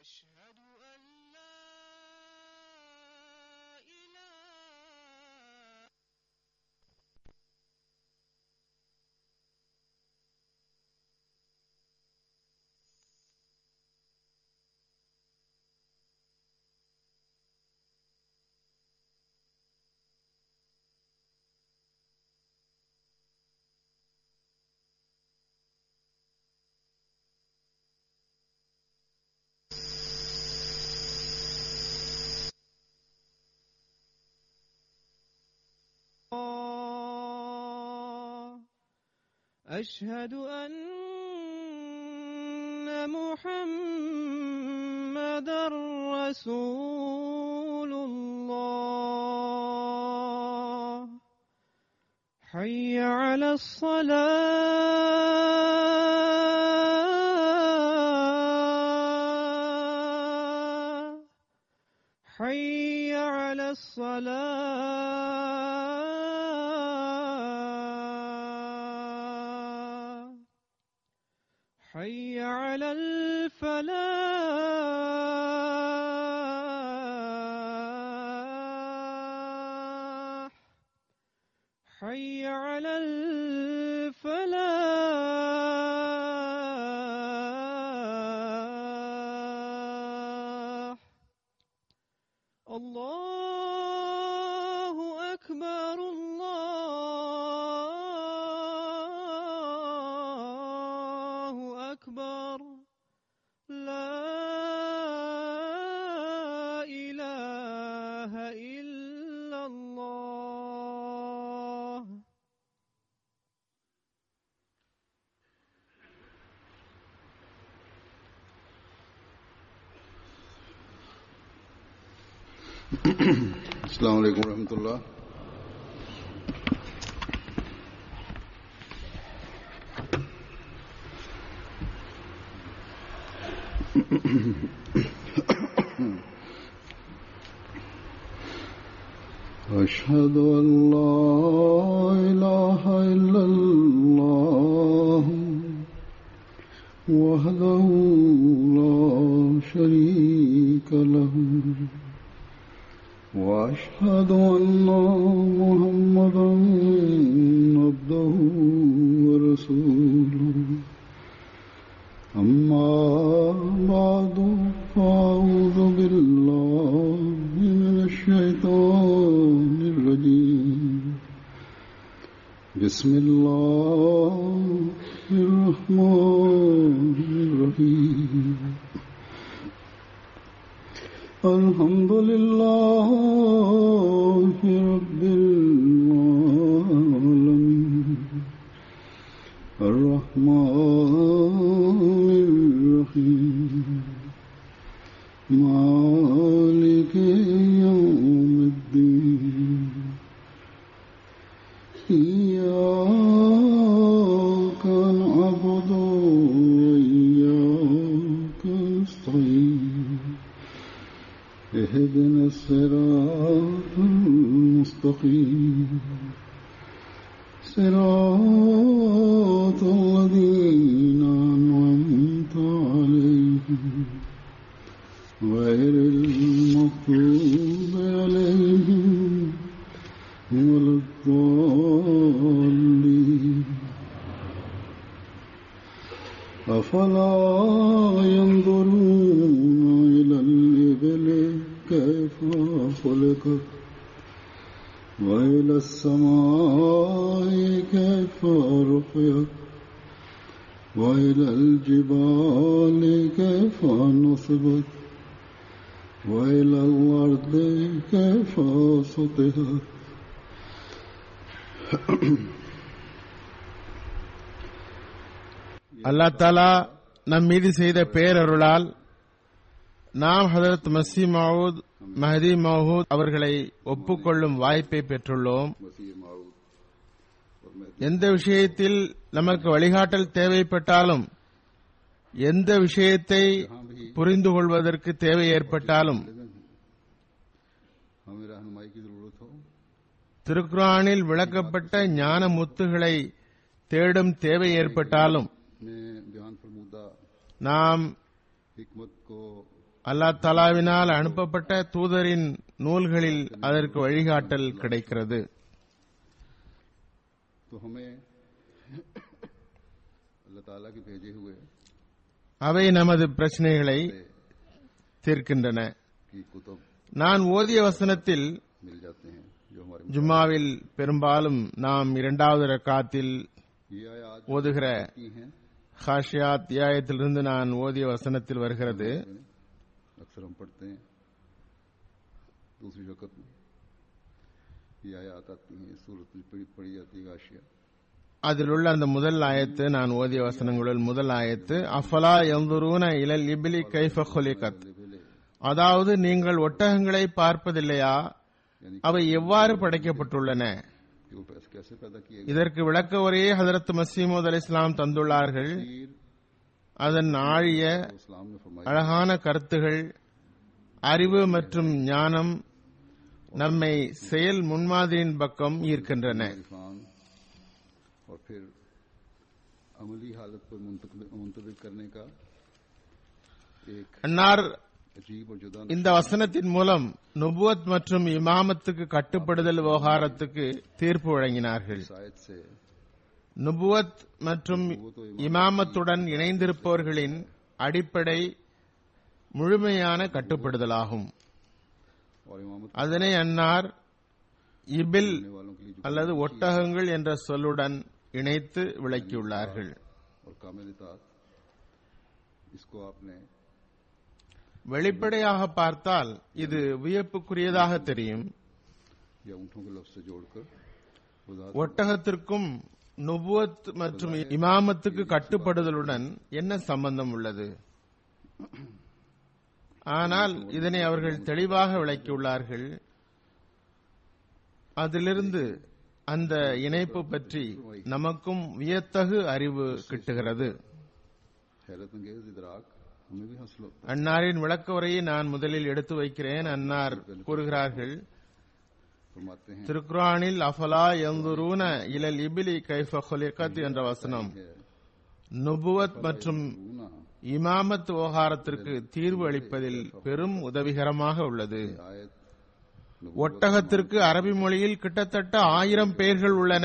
أشهد أن لا إله الله أشهد أن محمد رسول الله حي على الصلاة حي على الصلاة حي على الفلاح حي على الفلاح الله أكبر الله أكبر لا إله إلا الله السلام علیکم ورحمۃ اللہ أشهد أن لا إله إلا الله وحده لا شريك له وأشهد أن محمدا عبده ورسوله أما بعد فأعوذ بالله من الشيطان الرجيم بسم الله الرحمن الرحيم الحمد لله رب العالمين الرحمن الرحيم مالك يوم الدين إياك نعبد وإياك نستعين اهدنا الصراط المستقيم صراط الذين أنعمت عليهم غير المغضوب عليهم ولا الضالين أفلا ينظرون إلى الإبل كيف خلقت وإلى السماء كيف رفعت وإلى الجبال كيف نصبت وإلى الأرض كيف سطحت அல்லா தாலா நம் மீது செய்த பேரருளால் நாம் ஹதரத் மசி மவுத் மஹதி மஹூத் அவர்களை ஒப்புக்கொள்ளும் வாய்ப்பை பெற்றுள்ளோம் वसीर माऊद और मैं எந்த விஷயத்தில் நமக்கு வழிகாட்டல் தேவைப்பட்டாலும் எந்த விஷயத்தை புரிந்து கொள்வதற்கு தேவை ஏற்பட்டாலும் हमें रहनुमाई की जरूरत हो திருக்குரானில் விளக்கப்பட்ட ஞான முத்துகளை தேடும் தேவை ஏற்பட்டாலும் में बयान फरमुदा நாம் हिकमत को அல்லாஹ் தலாவினால் அனுப்பப்பட்ட தூதரின் நூல்களில் அதற்கு வழிகாட்டல் கிடைக்கிறது तो हमें अल्लाह ताला के भेजे हुए அவை நமது பிரச்சனைகளை தீர்க்கின்றன की कुतुब நான் ஓதிய வசனத்தில் मिल जाते हैं जो हमारे ஜும்மாவில் பெரும்பாலும் நாம் இரண்டாவது ரக்காத்தில் ये आयात ஓதுகிற की हैं ஹாஷியா அத்தியாயத்திலிருந்து நான் ஓதிய வசனத்தில் வருகிறது अक्सर हम पढ़ते हैं दूसरी वक़्त में ये आयात आती हैं सूरत में पढ़ी पढ़ी जाती है गाशिया அதில் உள்ள அந்த முதல் ஆயத்து நான் ஓதிய வசனங்களுள் முதல் ஆயத்து அஃபலா எந்துருன இலல் இபிலி கைஃப ஹுலிகத் அதாவது நீங்கள் ஒட்டகங்களை பார்ப்பதில்லையா அவை எவ்வாறு படைக்கப்பட்டுள்ளன कि वो पैसे कैसे पैदा किए गए இதற்கு விளக்க உரையே ஹதரத் மசீமது அலி இஸ்லாம் தந்துள்ளார்கள் तीर அதன் ஆழிய तो इस्लाम ने फरमाया அழகான கருத்துகள் அறிவு மற்றும் ஞானம் நம்மை செயல் முன்மாதிரியின் பக்கம் ஈர்க்கின்றன इरफान और फिर अमली हालत पर मुंतकिल- मुंतकिल करने का एक அன்னார் अजीब और जुदा இந்த வசனத்தின் மூலம் நுபுவத் மற்றும் இமாமத்துக்கு கட்டுப்படுதல் விவகாரத்துக்கு தீர்ப்பு வழங்கினார்கள் शायद से நுபுவத் மற்றும் இமாமத்துடன் இணைந்திருப்பவர்களின் அடிப்படை முழுமையான கட்டுப்படுதலாகும் और इमामत அதனை அன்னார் இபில் करने वालों के लिए जो அல்லது ஒட்டகங்கள் என்ற சொல்லுடன் இணைத்து விளக்கியுள்ளார்கள் और कामिल इतात इसको आपने வெளிப்படையாக பார்த்தால் இது வியப்புக்குரியதாக தெரியும் या ऊँटों के लफ्ज से जोड़कर वजाहत ஒட்டகத்திற்கும் நுபுவத் மற்றும் இமாமத்துக்கு கட்டுப்படுதலுடன் என்ன சம்பந்தம் உள்ளது ஆனால் இதனை அவர்கள் தெளிவாக விளக்கியுள்ளார்கள் அதிலிருந்து அந்த இணைப்பு பற்றி நமக்கும் வியத்தகு அறிவு கிட்டுகிறது हैरत अंगेज इदराक हमें भी हासिल होता அன்னாரின் விளக்க உரையை நான் முதலில் எடுத்து வைக்கிறேன் அன்னார் கூறுகிறார்கள் है फरमाते हैं திருக்குரானில் அஃபலா எந்துரூன இலல் இபிலி கைஃப ஹுலிகத் என்ற வசனம் है நுபுவத் மற்றும் रूना இமாமத் விவகாரத்திற்கு தீர்வு அளிப்பதில் பெரும் உதவிகரமாக உள்ளது आयत ஒட்டகத்திற்கு அரபி மொழியில் கிட்டத்தட்ட ஆயிரம் பெயர்கள் உள்ளன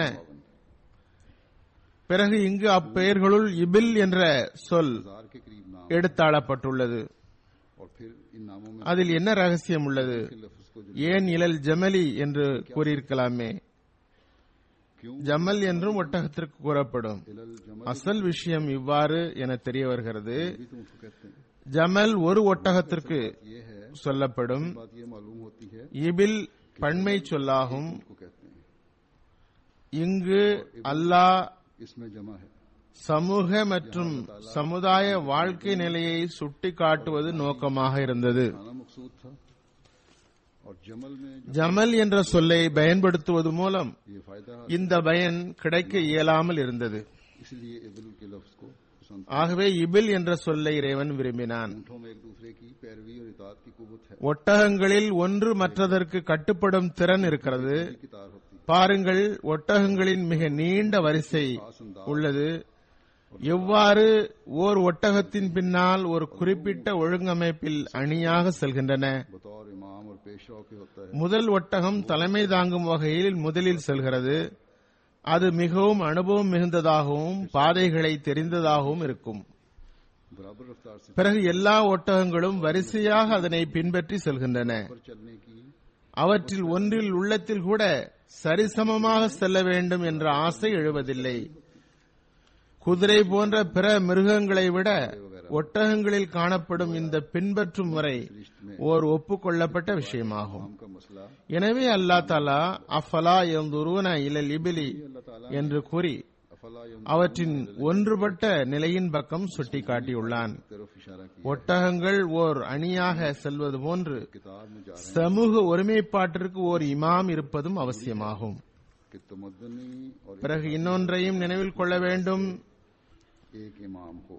பிறகு இங்கு அப்பெயர்களுள் இபில் என்ற சொல் हजार के करीब नाम எடுத்தாளப்பட்டுள்ளது और फिर इन नामों में அதில் என்ன ரகசியம் உள்ளது के लफ्ज को जो ஏன் இலல் ஜமலி என்று கூறியிருக்கலாமே क्यों ஜமல் என்றும் ஒட்டகத்திற்கு கூறப்படும் इलल जमल அசல் விஷயம் இவ்வாறு என தெரிய வருகிறது भी तुम उसको कहते हैं ஜமல் ஒரு ஒட்டகத்திற்கு ये है சொல்லப்படும் बात ये मालूम होती है இபில் பன்மை சொல்லாகும் को कहते हैं இங்கு அல்லாஹ் इसमें जमा है சமூக மற்றும் சமுதாய வாழ்க்கை நிலையை சுட்டிக்காட்டுவது நோக்கமாக இருந்தது खाना मकसूद था और जमल में ஜமல் என்ற சொல்லை பயன்படுத்துவது மூலம் ये फायदा இந்த பயன் கிடைக்க இயலாமல் இருந்தது इसलिए इबिल के लफ्ज को पसंद ஆகவே இபில் என்ற சொல்லை இறைவன் விரும்பினான் ऊँटों में एक दूसरे की पैरवी और इतात की कुवत है ஒட்டகங்களில் ஒன்று மற்றதற்கு கட்டுப்படும் திறன் இருக்கிறது की तार होती பாருங்கள் ஒட்டகங்களின் மிக நீண்ட வரிசை உள்ளது எவ்வாறு ஓர் ஒட்டகத்தின் பின்னால் ஒரு குறிப்பிட்ட ஒழுங்கமைப்பில் அணியாக செல்கின்றன बतौर इमाम और पेशवा के होता है முதல் ஒட்டகம் தலைமை தாங்கும் வகையில் முதலில் செல்கிறது அது மிகவும் அனுபவம் மிகுந்ததாகவும் பாதைகளை தெரிந்ததாகவும் இருக்கும் बराबर रफ्तार से பிறகு எல்லா ஒட்டகங்களும் வரிசையாக அதனை பின்பற்றி செல்கின்றன पर चलने की அவற்றில் ஒன்றில் உள்ளத்தில் கூட சரிசமமாக செல்ல வேண்டும் என்ற ஆசை எழுவதில்லை குதிரை போன்ற பிற மிருகங்களை விட ஒட்டகங்களில் காணப்படும் இந்த பின்பற்றும் முறை ஓர் ஒப்புக்கொள்ளப்பட்ட விஷயமாகும் काम का मसला எனவே அல்லாஹ் தாலா அஃபலா எந்துருவன இலல் இபிலி என்று கூறி अफला यम அவற்றின் ஒன்றுபட்ட நிலையின் பக்கம் சுட்டிக்காட்டியுள்ளான் तरफ इशारा किया ஒட்டகங்கள் ஓர் அணியாக செல்வது போன்று किताब में जा रहे சமூக ஒருமைப்பாட்டிற்கு ஓர் இமாம் இருப்பதும் அவசியமாகும் हैं कि तमदनी और பிறகு இன்னொன்றையும் நினைவில் கொள்ள வேண்டும் एक इमाम हो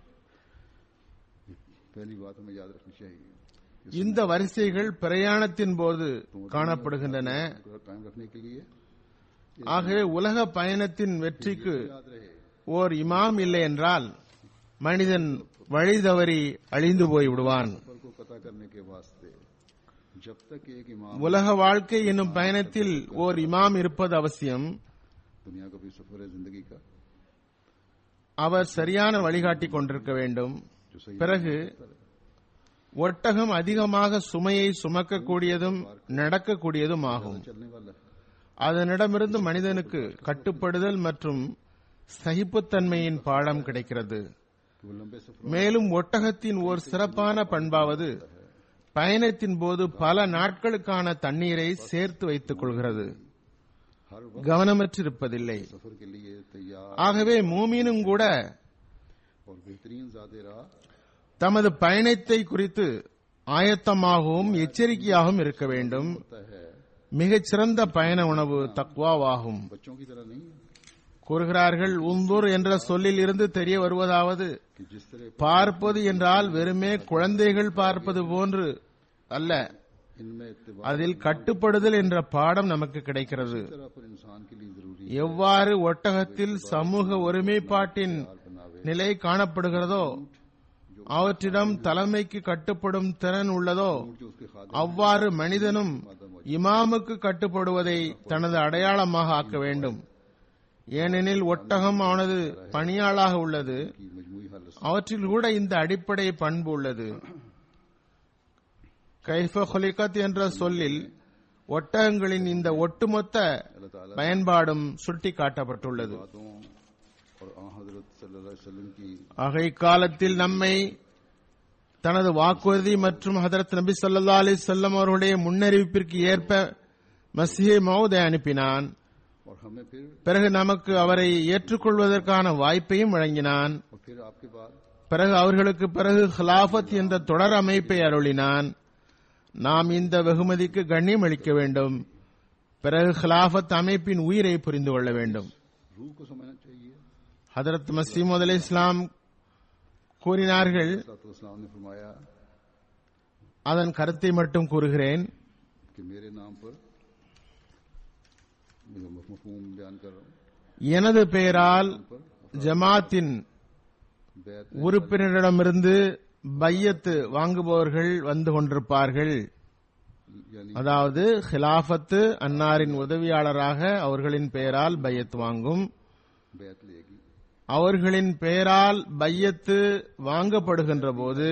पहली बात हमें याद रखनी चाहिए இந்த வரிசைகள் பிரயாணத்தின் போது காணப்படுகின்றன इसको कायम रखने के लिए ஆகவே உலக பயணத்தின் வெற்றிக்கு याद रहे ஓர் இமாம் இல்லை என்றால் மனிதன் வழி தவறி அழிந்து போய் விடுவான் सफर को कता करने के वास्ते जब तक एक इमाम உலக வாழ்க்கை என்னும் பயணத்தில் ஓர் இமாம் இருப்பது அவசியம் दुनिया का भी सफर है जिंदगी का அவர் சரியான வழிகாட்டி கொண்டிருக்க வேண்டும் जो सही பிறகு ஒட்டகம் அதிகமாக சுமையை சுமக்கக்கூடியதும் நடக்கக்கூடியதும் ஆகும் चलने वाला है அதனிடமிருந்து மனிதனுக்கு கட்டுப்படுதல் மற்றும் சகிப்புத்தன்மையின் பாடம் கிடைக்கிறது कि वो लंबे सफर மேலும் ஒட்டகத்தின் ஓர் சிறப்பான பண்பாவது பயணத்தின் போது பல நாட்களுக்கான தண்ணீரை சேர்த்து வைத்துக் கொள்கிறது हर वक्त கவனமற்றிருப்பதில்லை सफर के लिए तैयार ஆகவே மூமினும் கூட और बेहतरीन जाते राह தமது பயணத்தை குறித்து ஆயத்தமாகவும் எச்சரிக்கையாகவும் இருக்க வேண்டும் होता है மிகச் சிறந்த பயண உணவு தக்வாவாகும் बच्चों की तरह नहीं கூறுகிறார்கள் உந்தூர் என்ற சொல்லில் இருந்து தெரிய வருவதாவது कि जिस तरह பார்ப்பது என்றால் வெறுமே குழந்தைகள் பார்ப்பது போன்று அல்ல इनमें इत्तेबा அதில் கட்டுப்படுதல் என்ற பாடம் நமக்கு கிடைக்கிறது तरह पर इंसान के लिए जरूरी எவ்வாறு ஒட்டகத்தில் சமூக ஒருமைப்பாட்டின் बनावे நிலை காணப்படுகிறதோ அவற்றிடம் தலைமைக்கு கட்டுப்படும் திறன் உள்ளதோ जो उसके खाद அவ்வாறு மனிதனும் இமாமுக்கு கட்டுப்படுவதை தனது அடையாளமாக ஆக்க வேண்டும் ஏனெனில் ஒட்டகம் அவனது பணியாளாக உள்ளது की मजमूई हालत அவற்றில் கூட இந்த அடிப்படை பண்பு உள்ளது கைஃப ஹொலிகத் என்ற சொல்லில் ஒட்டகங்களின் இந்த ஒட்டுமொத்த अल्लाह ताला பயன்பாடும் சுட்டிக்காட்டப்பட்டுள்ளது बातों और आ हजरत सल्लल्लाहु अलैहि वसल्लम की ஆக இக்காலத்தில் நம்மை தனது வாக்குறுதி மற்றும் ஹதரத் நபி ஸல்லல்லாஹு அலைஹி வஸல்லம் அவர்களுடைய முன்னறிவிப்பிற்கு ஏற்ப மசிஹே மௌதை அனுப்பினான் और हमें फिर பிறகு நமக்கு அவரை ஏற்றுக்கொள்வதற்கான வாய்ப்பையும் வழங்கினான் और फिर आपके बाद பிறகு அவர்களுக்கு பிறகு ஹிலாஃபத் என்ற தொடர் அமைப்பை அருளினான் நாம் இந்த வெகுமதிக்கு கண்ணியம் அளிக்க வேண்டும் பிறகு ஹிலாஃபத் அமைப்பின் உயிரை புரிந்து கொள்ள வேண்டும் रूह को समझना चाहिए ஹதரத் மசீமது அலி இஸ்லாம் கூறினார்கள் इस्लाम ने फरमाया அதன் கருத்தை மட்டும் கூறுகிறேன் कि मेरे नाम पर मैं मफहूम बयान कर रहा हूँ எனது பெயரால் ஜமாத்தின் बैत உறுப்பினரிடமிருந்து பையத்து வாங்குபவர்கள் வந்து கொண்டிருப்பார்கள் यानी அதாவது ஹிலாஃபத்து அன்னாரின் உதவியாளராக அவர்களின் பெயரால் பையத் வாங்கும் बैत लेगी அவர்களின் பெயரால் பையத்து வாங்கப்படுகின்ற போது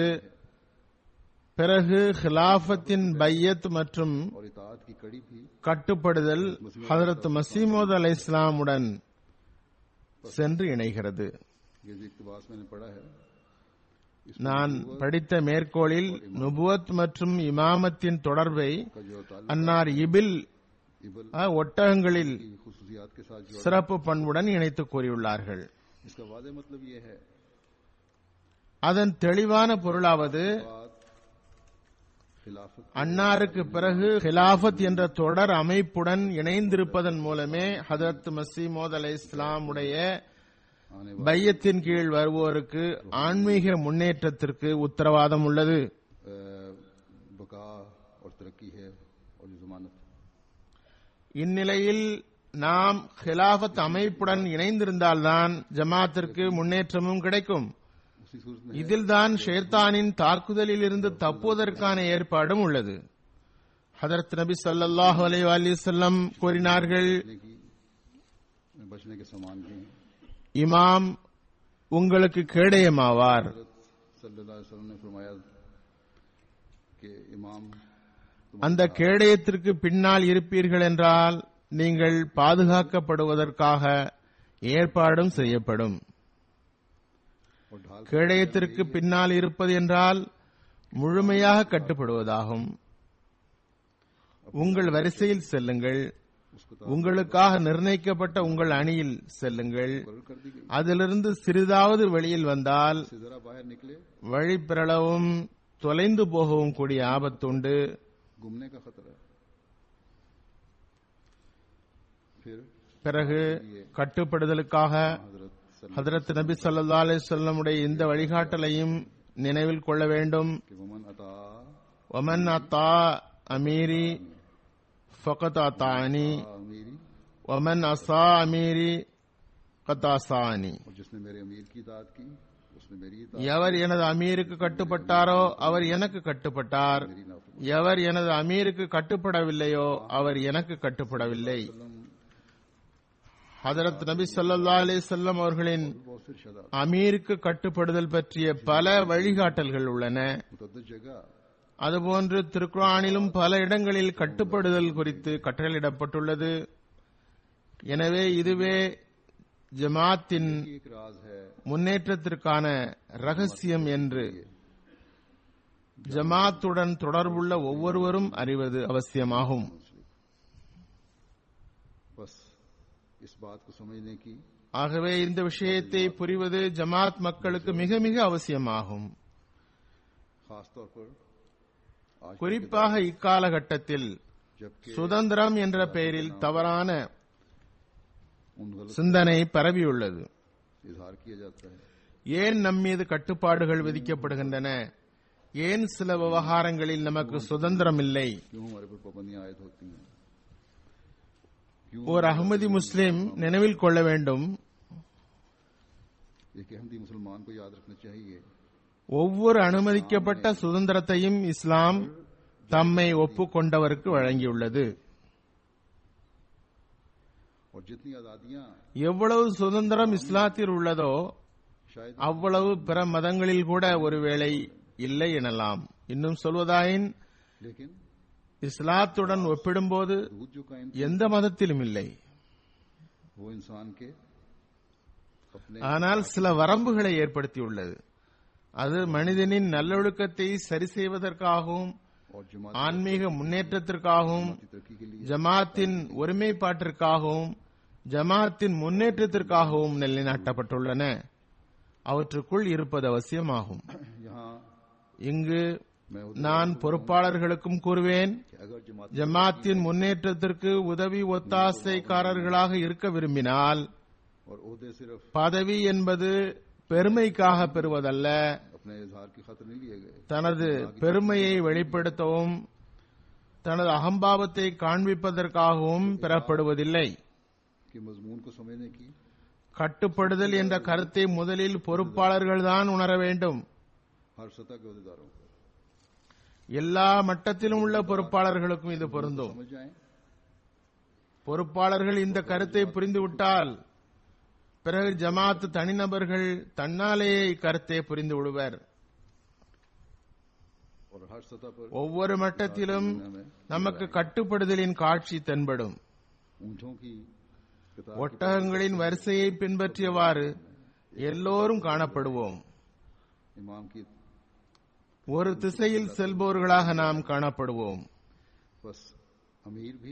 பிறகு ஹிலாஃபத்தின் பையத் மற்றும் और इतात की कड़ी भी கட்டுப்படுதல் ஹதரத் மசீமோத் அலை இஸ்லாமுடன் சென்று இணைகிறது ये जो इकतबास मैंने पढ़ा है நான் படித்த மேற்கோளில் நுபுவத் மற்றும் இமாமத்தின் தொடர்பை का जो ताल्लुक அன்னார் இபில் इबल அஹ், ஒட்டகங்களில் की खसूसियात के साथ जो சிறப்பு பண்புடன் இணைத்து கூறியுள்ளார்கள் इसका वादे मतलब ये है அதன் தெளிவான பொருளாவது बात खिलाफत அன்னாருக்கு பிறகு ஹிலாஃபத் என்ற தொடர் அமைப்புடன் இணைந்திருப்பதன் மூலமே ஹதரத் மசீமோத் அலை இஸ்லாமுடைய आने பையத்தின் கீழ் வருவோருக்கு ஆன்மீக முன்னேற்றத்திற்கு உத்தரவாதம் உள்ளது वाले बका और तरक्की है और जो जमानत இந்நிலையில் நாம் ஹிலாஃபத் அமைப்புடன் இணைந்திருந்தால்தான் ஜமாத்திற்கு முன்னேற்றமும் கிடைக்கும் उसी सूरत में இதில்தான் ஷேத்தானின் தாக்குதலில் இருந்து தப்புவதற்கான ஏற்பாடும் உள்ளது ஹதரத் நபி ஸல்லல்லாஹு அலைஹி வஸல்லம் கூறினார்கள் बचने की बचने के समान भी हैं இமாம் உங்களுக்கு கேடயமாவார் हजरत सल्लल्लाहु अलैहि वसल्लम ने फरमाया कि इमाम அந்த கேடயத்திற்கு பின்னால் இருப்பீர்கள் என்றால் நீங்கள் பாதுகாக்கப்படுவதற்காக ஏற்பாடும் செய்யப்படும் और ढाल கேடயத்திற்கு பின்னால் இருப்பது என்றால் முழுமையாக கட்டுப்படுவதாகும் உங்கள் வரிசையில் செல்லுங்கள் उसको உங்களுக்காக நிர்ணயிக்கப்பட்ட உங்கள் அணியில் செல்லுங்கள் मुकर्रर कर दी गई அதிலிருந்து சிறிதாவது வெளியில் வந்தால் से जरा बाहर निकले வழி பிறளவும் தொலைந்து போகவும் கூடிய ஆபத்துண்டு घूमने का खतरा है फिर பிறகு கட்டுப்படுதலுக்காக हजरत सल्लल्लाहु ஹதரத் நபி ஸல்லல்லாஹு அலைஹி வஸல்லமுடைய இந்த வழிகாட்டலையும் நினைவில் கொள்ள வேண்டும் कि वमन अता ஒமன் அத்தா அமீரி ஃபகத் அத்தானி अमीरी ஒமன் அசா அமீரி கத்தாசானி और जिसने मेरे अमीर की इतात की वो उसने मेरी इताअत எவர் எனது அமீருக்கு கட்டுப்பட்டாரோ அவர் எனக்கு கட்டுப்பட்டார் मेरी नाफरमानी எவர் எனது அமீருக்கு கட்டுப்படவில்லையோ அவர் எனக்கு கட்டுப்படவில்லை ஹதரத் நபி ஸல்லல்லாஹு அலைஹி வஸல்லம் அவர்களின் बहुत से इरशादात அமீருக்கு கட்டுப்படுதல் பற்றிய பல வழிகாட்டல்கள் உள்ளன मुतद्दद जगह அதுபோன்று திருக்குரானிலும் பல இடங்களில் கட்டுப்படுதல் குறித்து கட்டளையிடப்பட்டுள்ளது எனவே இதுவே ஜமாத்தின் की एक राज है முன்னேற்றத்திற்கான ரகசியம் என்று ஜமாத்துடன் தொடர்புள்ள ஒவ்வொருவரும் அறிவது அவசியமாகும் बस इस बात को समझने की ஆகவே இந்த விஷயத்தை புரிவது ஜமாத் மக்களுக்கு மிக மிக அவசியமாகும் खास तौर पर आज குறிப்பாக இக்காலகட்டத்தில் जबकि சுதந்திரம் என்ற பெயரில் தவறான उन गलत சிந்தனை பரவியுள்ளது इजहार किया जाता है ஏன் நம்மீது கட்டுப்பாடுகள் விதிக்கப்படுகின்றன ஏன் சில விவகாரங்களில் நமக்கு சுதந்திரம் இல்லை क्यों हमारे पर पाबंदियां आयद होती हैं क्यों ஓர் அகமதி முஸ்லிம் நினைவில் கொள்ள வேண்டும் एक अहमदी मुसलमान को याद रखना चाहिए ஒவ்வொரு அனுமதிக்கப்பட்ட சுதந்திரத்தையும் இஸ்லாம் தம்மை ஒப்புக்கொண்டவருக்கு வழங்கியுள்ளது और जितनी आजादियां எவ்வளவு சுதந்திரம் இஸ்லாத்தில் உள்ளதோ शायद அவ்வளவு பிற மதங்களில் கூட ஒருவேளை இல்லை எனலாம் இன்னும் சொல்வதாயின் लेकिन இஸ்லாத்துடன் ஒப்பிடும்போது दूध जो कायम எந்த மதத்திலும் இல்லை वो इंसान के अपने ஆனால் சில வரம்புகளை ஏற்படுத்தியுள்ளது அது மனிதனின் நல்லொழுக்கத்தை சரி செய்வதற்காகவும் और जमात ஆன்மீக முன்னேற்றத்திற்காகவும் की तरक्की के लिए ஜமாத்தின் ஒருமைப்பாட்டிற்காகவும் ஜமாத்தின் முன்னேற்றத்திற்காகவும் நிலைநாட்டப்பட்டுள்ளன அவற்றுக்குள் இருப்பது அவசியமாகும் यहाँ இங்கு मैं उस- நான் பொறுப்பாளர்களுக்கும் கூறுவேன் कि अगर जमात ஜமாத்தின் முன்னேற்றத்திற்கு உதவி ஒத்தாசைக்காரர்களாக இருக்க விரும்பினால் और ओहदे सिर्फ பதவி என்பது பெருமைக்காக பெறுவதல்ல अपने इजहार की खातिर नहीं लिए गए தனது பெருமையை வெளிப்படுத்தவும் தனது அகம்பாவத்தை காண்பிப்பதற்காகவும் பெறப்படுவதில்லை कि मजमून को समझने की கட்டுப்படுதல் என்ற கருத்தை முதலில் பொறுப்பாளர்கள்தான் உணர வேண்டும் हर सतह के अहदेदारों को எல்லா மட்டத்திலும் உள்ள பொறுப்பாளர்களுக்கும் இது பொருந்தும் समझ जाएं பொறுப்பாளர்கள் இந்த கருத்தை புரிந்துவிட்டால் பிறகு ஜமாத் தனிநபர்கள் தன்னாலேயே இக்கருத்தை புரிந்து விடுவர் और हर सतह पर ஒவ்வொரு மட்டத்திலும் दुनिया में நமக்கு கட்டுப்படுதலின் காட்சி தென்படும் ऊंटों की कतार ஒட்டகங்களின் வரிசையை பின்பற்றியவாறு எல்லோரும் காணப்படுவோம் इमाम की ஒரு திசையில் செல்பவர்களாக நாம் காணப்படுவோம் बस अमीर भी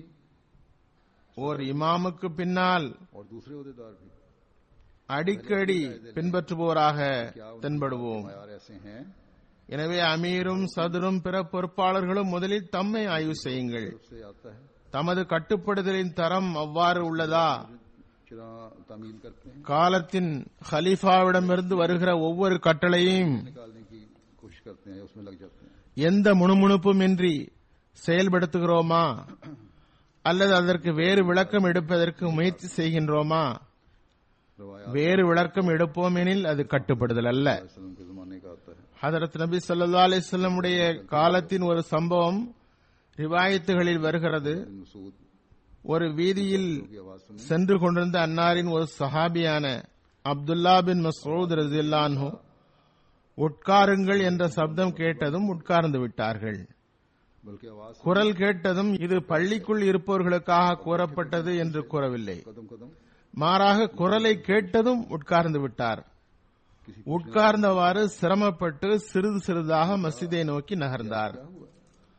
ஓர் இமாமுக்கு பின்னால் और दूसरे अहदेदार भी அடிக்கடி பின்பற்றுபவராக क्या उनके தென்படுவோம் मायार ऐसे हैं எனவே அமீரும் சதுரும் பிற பொறுப்பாளர்களும் முதலில் தம்மை ஆய்வு செய்யுங்கள் तरफ से आता है தமது கட்டுப்படுதலின் தரம் அவ்வாறு உள்ளதா चिरा तामील करते हैं காலத்தின் ஹலீஃபாவிடமிருந்து வருகிற ஒவ்வொரு கட்டளையும் निकालने की कोशिश करते हैं उसमें लग जाते हैं எந்த முணுமுணுப்புமின்றி செயல்படுத்துகிறோமா அல்லது அதற்கு வேறு விளக்கம் எடுப்பதற்கு முயற்சி செய்கின்றோமா रवाया வேறு விளக்கம் எடுப்போம் எனில் அது கட்டுப்படுதல் அல்ல वसल्लम के जमाने का आता है ஹதரத் நபி ஸல்லல்லாஹு அலைஹி வஸல்லம் உடைய காலத்தின் ஒரு சம்பவம் ரிவாயத்துகளில் வருகிறது इब्न मसूद ஒரு வீதியில் की आवाज सुनी சென்று கொண்டிருந்த அன்னாரின் ஒரு சஹாபியான அப்துல்லா பின் மசூத் ரஜில்லான்ஹு உட்காருங்கள் என்ற சப்தம் கேட்டதும் உட்கார்ந்து விட்டார்கள் बल्कि आवाज குரல் கேட்டதும் இது பள்ளிக்குள் இருப்பவர்களுக்காக கூறப்பட்டது என்று கூறவில்லை कदम कदम மாறாக குரலை கேட்டதும் உட்கார்ந்து விட்டார் किसी உட்கார்ந்தவாறு சிரமப்பட்டு சிறிது சிறிதாக மஸ்ஜிதை நோக்கி நகர்ந்தார் क्या हुआ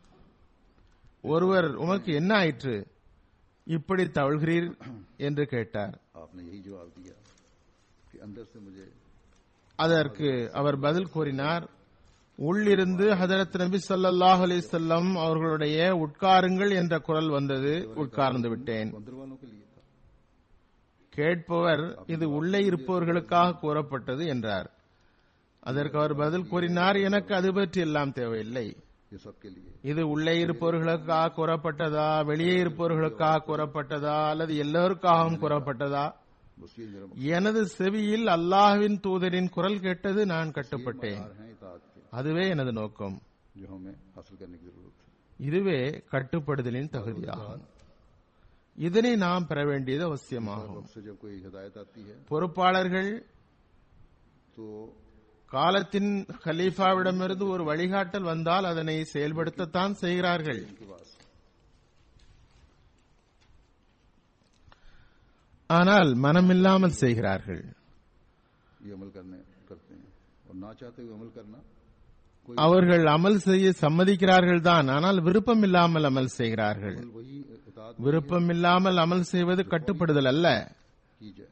ஒருவர் உமக்கு என்ன ஆயிற்று இப்படி தவழ்கிறீர் என்று கேட்டார் आपने यही जवाब दिया कि अंदर से मुझे அதற்கு அவர் பதில் கூறினார் உள்ளிருந்து ஹதரத் நபி ஸல்லல்லாஹு அலைஹி வஸல்லம் அவர்களுடைய உட்காருங்கள் என்ற குரல் வந்தது உட்கார்ந்து விட்டேன் अंदर वालों के लिए था கேட்பவர் இது உள்ளே இருப்பவர்களுக்காக கூறப்பட்டது என்றார் அதற்கு அவர் பதில் கூறினார் எனக்கு அது பற்றி எல்லாம் தேவையில்லை ये सबके लिए இது உள்ளே இருப்பவர்களுக்காக கூறப்பட்டதா வெளியே இருப்பவர்களுக்காக கூறப்பட்டதா அல்லது எல்லோருக்காகவும் கூறப்பட்டதா बस ये मेरा எனது செவியில் அல்லாஹ்வின் தூதரின் குரல் கேட்டது நான் கட்டுப்பட்டேன் मदार हैं इतात के அதுவே எனது நோக்கம் जो हमें हासिल करने की जरूरत है இதுவே கட்டுப்படுதலின் தகுதியாகும் இதனை நாம் பெற வேண்டியது அவசியமாகும் वक्त से जब कोई हिदायत आती है பொறுப்பாளர்கள் तो காலத்தின் खलीफாவிடமிருந்து ஒரு வழிகாட்டல் வந்தால் அதனை செயல்படுத்தத்தான் செய்கிறார்கள் उनके पास ஆனால் மனமில்லாமல் செய்கிறார்கள் ये अमल करने करते हैं और ना चाहते हुए अमल करना कोई அவர்கள் அமல் செய்ய சம்மதிக்கிறார்கள் தான் ஆனால் விருப்பம் இல்லாமல் அமல் செய்கிறார்கள் अमल वही इतात விருப்பம் இல்லாமல் அமல் செய்வது கட்டுப்படுதல் அல்ல की जाए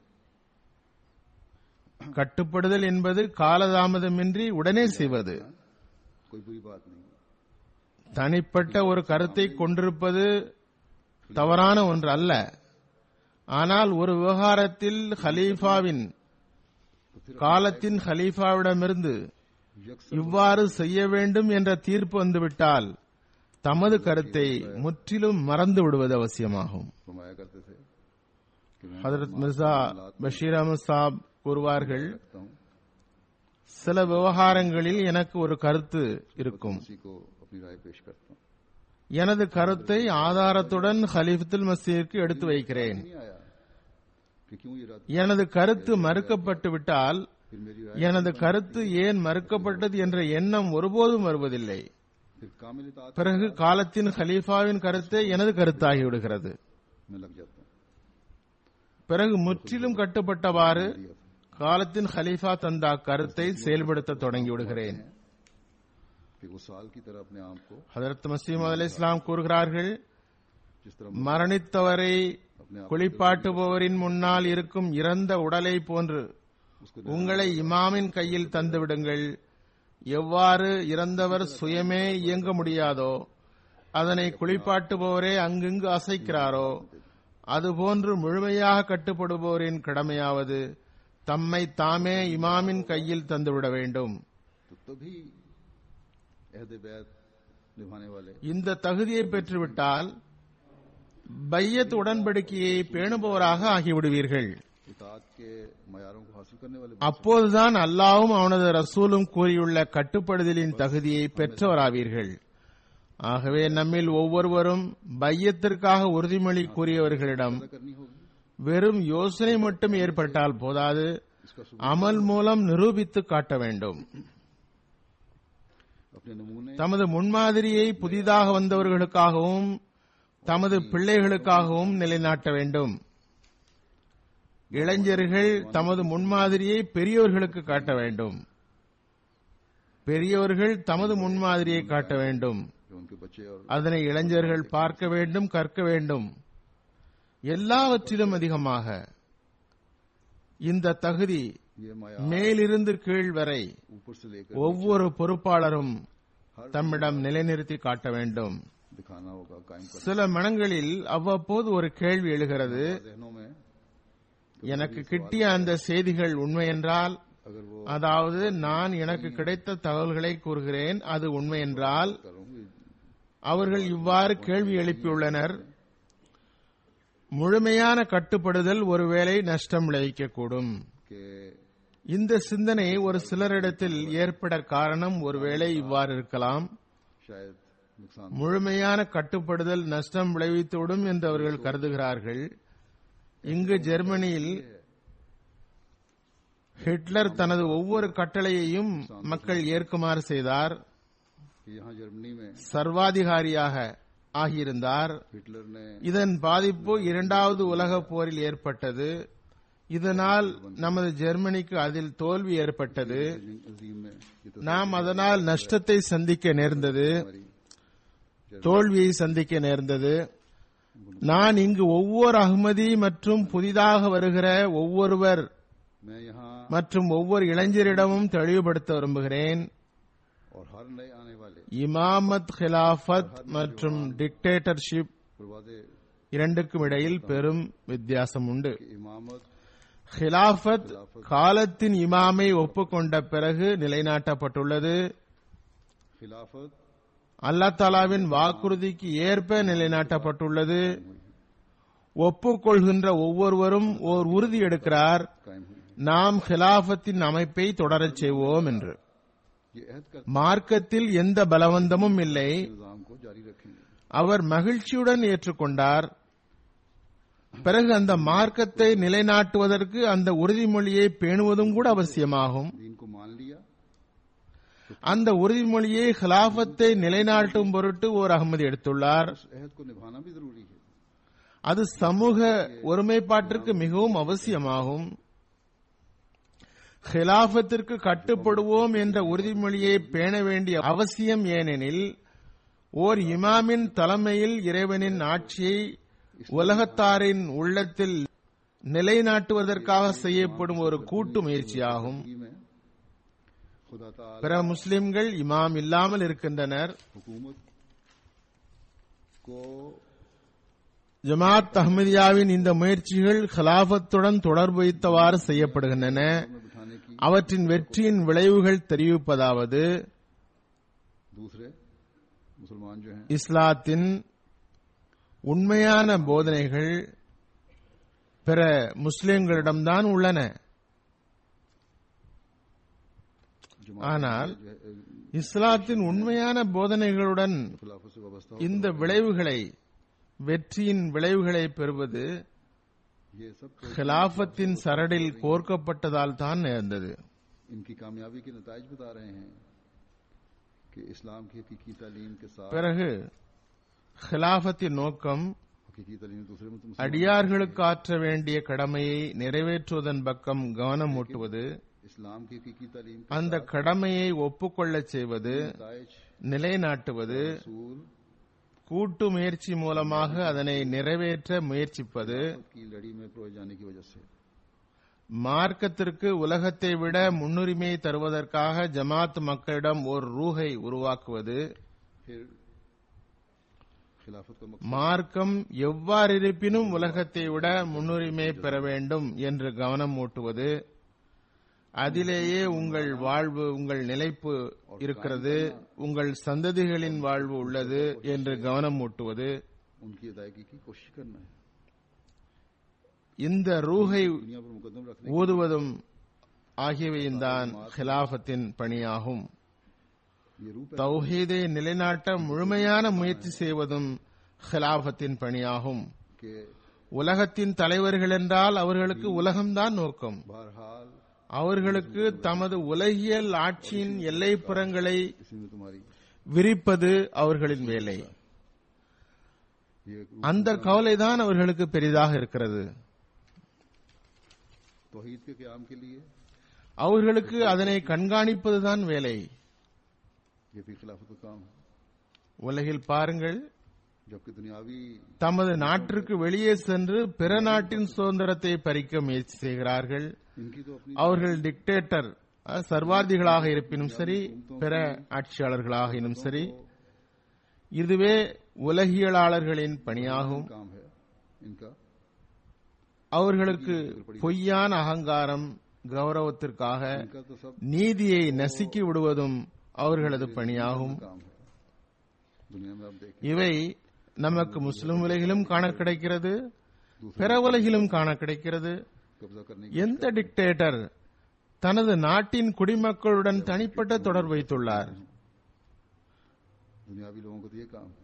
கட்டுப்படுதல் என்பது காலதாமதமின்றி உடனே செய்வது कोई बुरी बात नहीं தனிப்பட்ட ஒரு கருத்தை கொண்டிருப்பது தவறான ஒன்று அல்ல ஆனால் ஒரு விவகாரத்தில் ஹலீஃபாவின் तो फिर காலத்தின் ஹலீஃபாவிடமிருந்து यक्स இவ்வாறு செய்ய வேண்டும் என்ற தீர்ப்பு வந்துவிட்டால் தமது கருத்தை முற்றிலும் மறந்து விடுவது அவசியமாகும் फरमाया करते थे कि मैं ஹதரத் மிர்சா பஷீர் அஹமத் சாப் கூறுவார்கள் रखता हूँ சில விவகாரங்களில் எனக்கு ஒரு கருத்து இருக்கும் किसी को अपनी राय पेश करता हूँ எனது கருத்தை ஆதாரத்துடன் ஹலீஃபத்துல் மசீருக்கு எடுத்து வைக்கிறேன் नहीं आया कि क्यों ये रात எனது கருத்து மறுக்கப்பட்டு விட்டால் फिर मेरी राय எனது கருத்து ஏன் மறுக்கப்பட்டது என்ற எண்ணம் ஒருபோதும் வருவதில்லை फिर कामिल इतात பிறகு காலத்தின் ஹலீஃபாவின் கருத்தே எனது கருத்தாகி விடுகிறது में लग जाता हूँ பிறகு முற்றிலும் கட்டுப்பட்டவாறு दिया था காலத்தின் ஹலீஃபா தந்த அக்கருத்தை செயல்படுத்த தொடங்கி விடுகிறேன் कि वो साल की तरह अपने आप को ஹதரத் மசீம் அலி இஸ்லாம் கூறுகிறார்கள் जिस तरह மரணித்தவரை अपने आप குளிப்பாட்டுபவரின் முன்னால் இருக்கும் இறந்த உடலை போன்று उसको உங்களை இமாமின் கையில் தந்துவிடுங்கள் எவ்வாறு இறந்தவர் சுயமே இயங்க முடியாதோ அதனை குளிப்பாட்டுபவரே அங்கங்கு அசைக்கிறாரோ அதுபோன்று முழுமையாக கட்டுப்படுபவரின் கடமையாவது தம்மை தாமே இமாமின் கையில் தந்துவிட வேண்டும் तो तभी अहद बैत निभाने वाले இந்த தகுதியை பெற்றுவிட்டால் பையத் உடன்படிக்கையை பேணுபவராக ஆகிவிடுவீர்கள் इतात के मयारों को हासिल करने वाले அப்போதுதான் அல்லாவும் அவனது ரசூலும் கூறியுள்ள கட்டுப்படுதலின் தகுதியை பெற்றவராவீர்கள் ஆகவே நம்மில் ஒவ்வொருவரும் பையத்திற்காக உறுதிமொழி கூறியவர்களிடம் पैदा करनी होगी வெறும் யோசனை மட்டும் ஏற்பட்டால் போதாது इसका सबूत அமல் மூலம் நிரூபித்து காட்ட வேண்டும் अपने नमूने தமது முன்மாதிரியை புதிதாக வந்தவர்களுக்காகவும் தமது பிள்ளைகளுக்காகவும் நிலைநாட்ட வேண்டும் இளைஞர்கள் தமது முன்மாதிரியை பெரியோர்களுக்கு காட்ட வேண்டும் பெரியோர்கள் தமது முன்மாதிரியை காட்ட வேண்டும் जो उनके बच्चे और அதனை இளைஞர்கள் பார்க்க வேண்டும் கற்க வேண்டும் எல்லாவற்றிலும் அதிகமாக இந்த தகுதி ये माया மேலிருந்து கீழ் வரை ऊपर से लेकर ஒவ்வொரு பொறுப்பாளரும் தம்மிடம் நிலைநிறுத்தி காட்ட வேண்டும் दिखाना होगा कायम करना சில மனங்களில் அவ்வப்போது ஒரு கேள்வி எழுகிறது जहनों में எனக்கு கிட்டிய அந்த செய்திகள் உண்மை என்றால் अगर वो அதாவது நான் எனக்கு கிடைத்த தகவல்களை கூறுகிறேன் அது உண்மை என்றால் करूँ அவர்கள் இவ்வாறு கேள்வி எழுப்பியுள்ளனர் முழுமையான கட்டுப்படுதல் ஒருவேளை நஷ்டம் விளைவிக்கக்கூடும் कि இந்த சிந்தனை ஒரு சிலரிடத்தில் ஏற்பட காரணம் ஒருவேளை இவ்வாறு இருக்கலாம் शायद नुकसान முழுமையான கட்டுப்படுதல் நஷ்டம் விளைவித்துவிடும் என்று அவர்கள் கருதுகிறார்கள் இங்கு ஜெர்மனியில் ஹிட்லர் தனது ஒவ்வொரு கட்டளையையும் மக்கள் ஏற்குமாறு செய்தார் कि यहाँ जर्मनी में சர்வாதிகாரியாக ஆகியிருந்தார் हिटलर ने இதன் பாதிப்பு இரண்டாவது உலகப் போரில் ஏற்பட்டது இதனால் நமது ஜெர்மனிக்கு அதில் தோல்வி ஏற்பட்டது अजीम में ये तो நாம் அதனால் நஷ்டத்தை சந்திக்க நேர்ந்தது हमारी தோல்வியை சந்திக்க நேர்ந்தது நான் இங்கு ஒவ்வொரு அகமதி மற்றும் புதிதாக வருகிற ஒவ்வொருவர் मैं यहाँ மற்றும் ஒவ்வொரு இளைஞரிடமும் தெளிவுபடுத்த விரும்புகிறேன் और हर नए आने वाले இமாமத் ஹிலாஃபத் மற்றும் டிக்டேட்டர்ஷிப் पर वादे இரண்டுக்கும் இடையில் பெரும் வித்தியாசம் உண்டு कि इमामत ஹிலாஃபத் காலத்தின் இமாமை ஒப்புக்கொண்ட பிறகு நிலைநாட்டப்பட்டுள்ளது खिलाफत அல்லாஹ் தாலாவின் வாக்குறுதிக்கு ஏற்ப நிலைநாட்டப்பட்டுள்ளது ஒப்புக்கொள்கின்ற ஒவ்வொருவரும் ஓர் உறுதி எடுக்கிறார் कायम हुई நாம் ஹிலாஃபத்தின் அமைப்பை தொடரச் செய்வோம் என்று ये अहद का மார்க்கத்தில் எந்த பலவந்தமும் இல்லை निजाम को जारी रखेंगे அவர் மகிழ்ச்சியுடன் ஏற்றுக்கொண்டார் பிறகு அந்த மார்க்கத்தை நிலைநாட்டுவதற்கு அந்த உறுதிமொழியை பேணுவதும் கூட அவசியமாகும் दीन को मान लिया அந்த உறுதிமொழியை ஹிலாஃபத்தை நிலைநாட்டும் பொருட்டு ஓர் அகமதி எடுத்துள்ளார் उस अहद को निभाना भी जरूरी है அது சமூக ஒருமைப்பாட்டிற்கு மிகவும் அவசியமாகும் ஹிலாஃபத்திற்கு கட்டுப்படுவோம் என்ற உறுதிமொழியை பேண வேண்டிய அவசியம் ஏனெனில் ஓர் இமாமின் தலைமையில் இறைவனின் ஆட்சியை உலகத்தாரின் உள்ளத்தில் நிலைநாட்டுவதற்காக செய்யப்படும் ஒரு கூட்டு முயற்சியாகும் जिंदगी में खुदा ताला பிற முஸ்லிம்கள் இமாம் இல்லாமல் இருக்கின்றனர் हुकूमत को ஜமாத் அஹ்மதியாவின் இந்த முயற்சிகள் खिलाफத்துடன் தொடர்பு வைத்தவாறு செய்யப்படுகின்றன में बिठाने की அவற்றின் வெற்றியின் விளைவுகள் தெரிவிப்பதாவது दूसरे मुसलमान जो हैं இஸ்லாத்தின் உண்மையான போதனைகள் பிற முஸ்லிம்களிடம்தான் உள்ளன जमात ஆனால் जो है, இஸ்லாத்தின் உண்மையான போதனைகளுடன் खिलाफत से वाबस्ता இந்த विளைவுகளை வெற்றியின் விளைவுகளை பெறுவது ये सब तो खिलाफத்தின் சரடில் கோர்க்கப்பட்டதால் தான் நேர்ந்தது इनकी कामयाबी के नतज बता रहे हैं कि इस्लाम की हकीकी तालीम के साथ பிறகு खिलाफத்தின் நோக்கம் हकीकी तालीम दूसरे मुसलमान அடியார்களுக்கு ஆற்ற வேண்டிய கடமையை நிறைவேற்றுவதன் பக்கம் கவனம் ஊட்டுவது इस्लाम की हकीकी तालीम के அந்த கடமையை ஒப்புக்கொள்ளச் செய்வது नतज நிலைநாட்டுவது रसूल கூட்டு முயற்சி மூலமாக அதனை நிறைவேற்ற முயற்சிப்பது की लड़ी में परोए जाने की वजह से மார்க்கத்திற்கு உலகத்தை விட முன்னுரிமை தருவதற்காக ஜமாத் மக்களிடம் ஒரு ரூஹை உருவாக்குவது फिर खिलाफत का मकसद மார்க்கம் எவ்வாறிருப்பினும் உலகத்தை விட முன்னுரிமை பெற வேண்டும் என்று கவனம் ஊட்டுவது அதிலேயே உங்கள் வாழ்வு உங்கள் நிலைப்பு இருக்கிறது உங்கள் சந்ததிகளின் வாழ்வு உள்ளது என்று கவனம் ஊட்டுவது उनकी अदायगी की कोशिश करना है இந்த ரூஹை दुनिया पर मुकदम रखने ஊதுவதும் ஆகியவையும் தான் ஹிலாஃபத்தின் பணியாகும் की ये रूप है தௌஹீதை நிலைநாட்ட முழுமையான முயற்சி செய்வதும் ஹிலாஃபத்தின் பணியாகும் कि உலகத்தின் தலைவர்கள் என்றால் அவர்களுக்கு உலகம்தான் நோக்கம் बहरहाल அவர்களுக்கு தமது உலகியல் ஆட்சியின் எல்லைப்புறங்களை इसी में तुम्हारी விரிப்பது அவர்களின் வேலை ये एक रूप அந்த கவலைதான் அவர்களுக்கு பெரிதாக இருக்கிறது तोहीद के क्याम के लिए அவர்களுக்கு அதனை கண்காணிப்பதுதான் வேலை ये भी खिलाफत का काम है உலகில் பாருங்கள் जबकि दुनियावी தமது நாட்டிற்கு வெளியே சென்று பிற நாட்டின் சுதந்திரத்தை பறிக்க முயற்சி செய்கிறார்கள் इनकी तो अपनी அவர்கள் டிக்டேட்டர் அஹ், சர்வாதிகளாக இருப்பினும் சரி பிற ஆட்சியாளர்களாகினும் சரி இதுவே உலகியலாளர்களின் பணியாகும் काम है इनका அவர்களுக்கு பொய்யான அகங்காரம் கௌரவத்திற்காக इनका तो सब நீதியை நசுக்கி விடுவதும் அவர்களது பணியாகும் काम है दुनिया में आप देखें இவை நமக்கு முஸ்லிம் உலகிலும் காண கிடைக்கிறது பிற உலகிலும் காண கிடைக்கிறது कब्जा करने की எந்த டிக்டேட்டர் தனது நாட்டின் குடிமக்களுடன் தனிப்பட்ட தொடர்பு வைத்துள்ளார் दुनियावी लोगों को तो ये काम है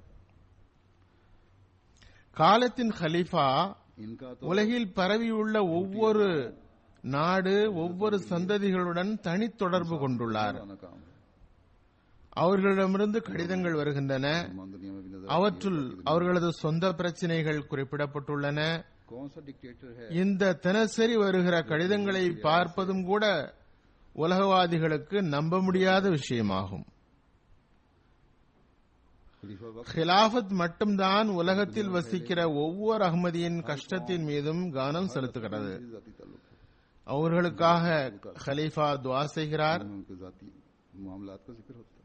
காலத்தின் खलीफा इनका तो உலகில் பரவியுள்ள ஒவ்வொரு நாடு ஒவ்வொரு சந்ததிகளுடன் தனித்தொடர்பு கொண்டுள்ளார் पुराना काम है அவர்களிடமிருந்து கடிதங்கள் வருகின்றன मुसलमान दुनिया में भी नजर அவற்றுள் அவர்களது சொந்த பிரச்சனைகள் குறிப்பிடப்பட்டுள்ளன कौन सा डिक्टेटर है இந்த தினசரி வருகிற கடிதங்களை பார்ப்பதும் கூட உலகவாதிகளுக்கு நம்ப முடியாத விஷயமாகும் खलीफा वक्त ஹிலாஃபத் மட்டும்தான் உலகத்தில் வசிக்கிற ஒவ்வொரு அகமதியின் கஷ்டத்தின் மீதும் கவனம் செலுத்துகிறது से जाती ताल्लुक है அவர்களுக்காக खलीफा துவா செய்கிறார் उनमें उनके जाती मामलात का जिक्र होता है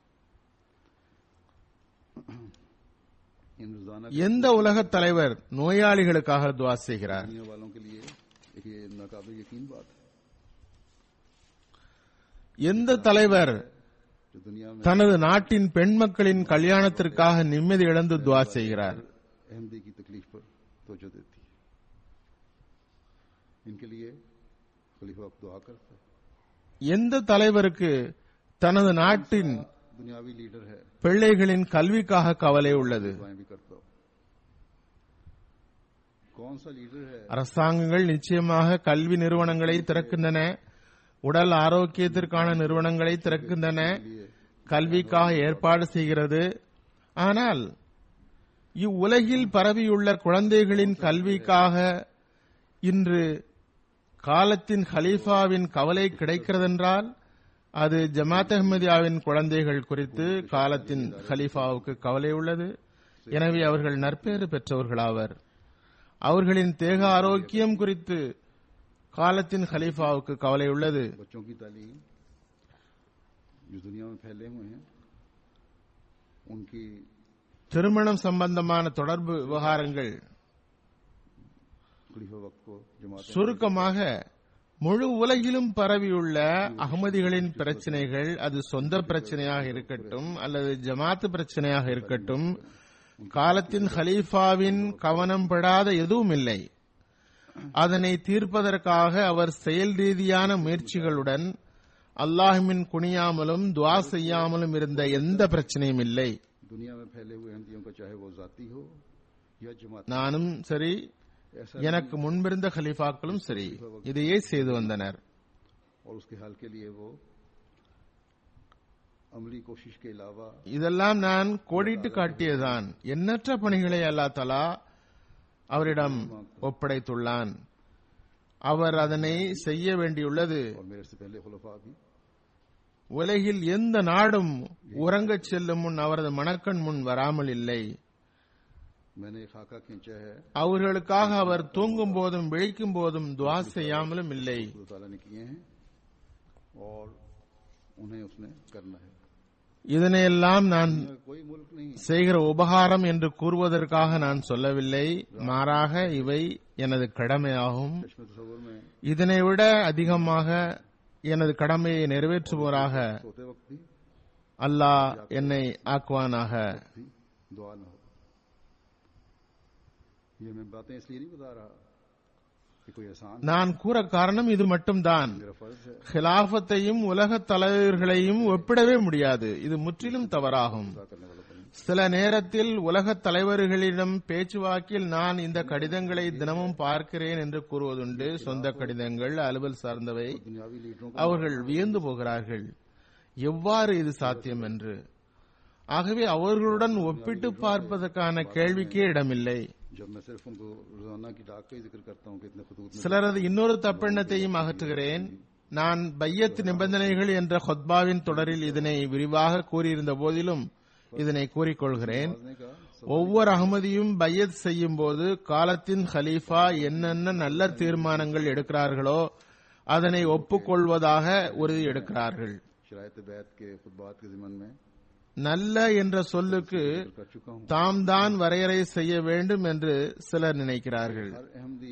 इन रोजाना எந்த உலகத் தலைவர் நோயாளிகளுக்காக துவா செய்கிறார் दुनिया वालों के लिए एक ये नाकाबिल यकीन बात है எந்த தலைவர் जो दुनिया में தனது நாட்டின் பெண் மக்களின் கல்யாணத்திற்காக நிம்மதி இழந்து துவா செய்கிறார் अहमदी की तकलीफ पर तोजह देती इनके लिए खलीफा वक्त दुआ करता है எந்த தலைவருக்கு தனது நாட்டின் दुनियावी लीडर है பிள்ளைகளின் கல்விக்காக கவலை உள்ளது दुआएं भी करता हो कौन सा लीडर है அரசாங்கங்கள் நிச்சயமாக கல்வி நிறுவனங்களை திறக்கின்றன உடல் ஆரோக்கியத்திற்கான நிறுவனங்களை திறக்கின்றன கல்விக்காக ஏற்பாடு செய்கிறது ஆனால் இவ்வுலகில் பரவியுள்ள குழந்தைகளின் கல்விக்காக இன்று காலத்தின் ஹலீஃபாவின் கவலை கிடைக்கிறதென்றால் அது ஜமாத் அஹ்மதியாவின் குழந்தைகள் குறித்து காலத்தின் ஹலீஃபாவுக்கு கவலை உள்ளது எனவே அவர்கள் நற்பேறு பெற்றவர்களாவர் அவர்களின் தேக ஆரோக்கியம் குறித்து காலத்தின் ஹலீஃபாவுக்கு கவலை உள்ளது बच्चों की तालीम जो दुनिया में फैले हुए हैं उनकी திருமணம் சம்பந்தமான தொடர்பு விவகாரங்கள் खलीफा वक्त को जमात சுருக்கமாக முழு உலகிலும் பரவியுள்ள அகமதிகளின் பிரச்சனைகள் அது சொந்த பிரச்சனையாக இருக்கட்டும் அல்லது ஜமாத்து பிரச்சனையாக இருக்கட்டும் காலத்தின் ஹலீஃபாவின் கவனம் படாத எதுவும் இல்லை அதனை தீர்ப்பதற்காக அவர் செயல் ரீதியான முயற்சிகளுடன் அல்லாஹ்வின் குனியாமலும் துவா செய்யாமலும் இருந்த எந்த பிரச்சனையும் இல்லை दुनिया में फैले हुए अहमदियों का चाहे वो जाती हो या जमात நானும் சரி ऐसा எனக்கு முன்பிருந்த खलीफாக்களும் சரி இதையே செய்து வந்தனர் और उसके हल के लिए वो अमली कोशिश के अलावा இதெல்லாம் நான் கோடிட்டு காட்டியதுதான் எண்ணற்ற பணிகளை அல்லாஹ் தலா அவரிடம் ஒப்படைத்துள்ளான் அவர் அதனை செய்ய வேண்டியுள்ளது और मेरे से पहले खुलफा भी உலகில் எந்த நாடும் உறங்கச் செல்லும் முன் அவரது மணக்கண் முன் வராமல் இல்லை मैंने एक खाका खींचा है அவர்களுக்காக அவர் தூங்கும் போதும் விழிக்கும் போதும் துவா செய்யாமலும் இல்லை खुदा ताला ने किए हैं और उन्हें उसने करना है இதனையெல்லாம் நான் कोई मुल्क नहीं செய்கிற உபகாரம் என்று கூறுவதற்காக நான் சொல்லவில்லை மாறாக இவை எனது கடமையாகும் चश्मे तस्वर में இதனை விட அதிகமாக எனது கடமையை நிறைவேற்றுவோராக सोते वक्त भी அல்லாஹ் என்னை ஆக்குவானாக भी दुआ न हो ये मैं बातें इसलिए नहीं बता रहा कि कोई एहसान நான் கூற காரணம் இது மட்டும்தான் मेरा फर्ज है ஹிலாஃபத்தையும் உலக தலைவர்களையும் ஒப்பிடவே முடியாது இது முற்றிலும் தவறாகும் अदा करने वाला बनी சில நேரத்தில் உலக தலைவர்களிடம் பேச்சுவாக்கில் நான் இந்த கடிதங்களை தினமும் பார்க்கிறேன் என்று கூறுவதுண்டு சொந்த கடிதங்கள் அலுவல் சார்ந்தவை दुनियावी लीडरों को அவர்கள் வியந்து போகிறார்கள் எவ்வாறு இது சாத்தியம் என்று ஆகவே அவர்களுடன் ஒப்பிட்டு பார்ப்பதற்கான கேள்விக்கே இடமில்லை जब मैं सिर्फ उनको रोजाना की डाक का ही जिक्र करता हूँ कि इतने खतूत में சிலரது இன்னொரு தப்பெண்ணத்தையும் அகற்றுகிறேன் நான் பையத் நிபந்தனைகள் என்ற ஹொத்பாவின் தொடரில் இதனை விரிவாக கூறியிருந்த போதிலும் இதனை கூறிக்கொள்கிறேன் समझने का ஒவ்வொரு அகமதியும் பையத் செய்யும் போது காலத்தின் ஹலீஃபா என்னென்ன நல்ல தீர்மானங்கள் எடுக்கிறார்களோ அதனை ஒப்புக்கொள்வதாக உறுதி எடுக்கிறார்கள் शरायत बैत के खुतबात के जिमन में நல்ல என்ற சொல்லுக்கு जिक्र कर चुका हूँ தாம் தான் வரையறை செய்ய வேண்டும் என்று சிலர் நினைக்கிறார்கள் हर अहमदी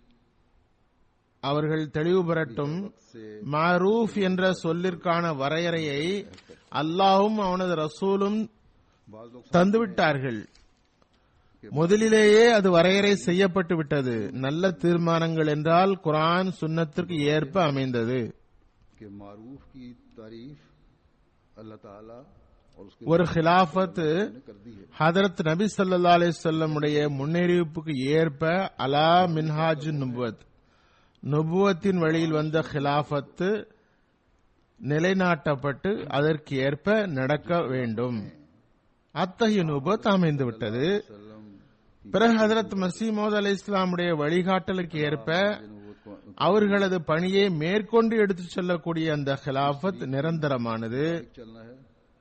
அவர்கள் தெளிவு பெறட்டும் से மாரூஃப் என்ற சொல்லிற்கான வரையறையை அல்லாஹ்வும் அவனது ரசூலும் बाज लोग தந்துவிட்டார்கள் முதலிலேயே அது வரையறை செய்யப்பட்டு விட்டது நல்ல தீர்மானங்கள் என்றால் குர்ஆன் சுன்னத்திற்கு ஏற்ப அமைந்தது के मारूफ की तारीफ अल्लाह ताला और उसके ஒரு खिलाफत ने कर दी है ஹதரத் நபி ஸல்லல்லாஹு அலைஹி வஸல்லம் உடைய முன்னறிவிப்புக்கு ஏற்ப அலா மின்ஹாஜ் நுபுவத் நுபுவத்தின் வழியில் வந்த ஹிலாஃபத்து நிலைநாட்டப்பட்டு அதற்கு ஏற்ப நடக்க வேண்டும் அத்தகைய நுபுவத் அமைந்து விட்டது सल्लम பிறகு ஹதரத் மசீமோத் அலை இஸ்லாமுடைய வழிகாட்டலுக்கு ஏற்ப नबूवत को அவர்களது பணியை மேற்கொண்டு எடுத்துச் செல்லக்கூடிய அந்த ஹிலாஃபத் நிரந்தரமானது चलना है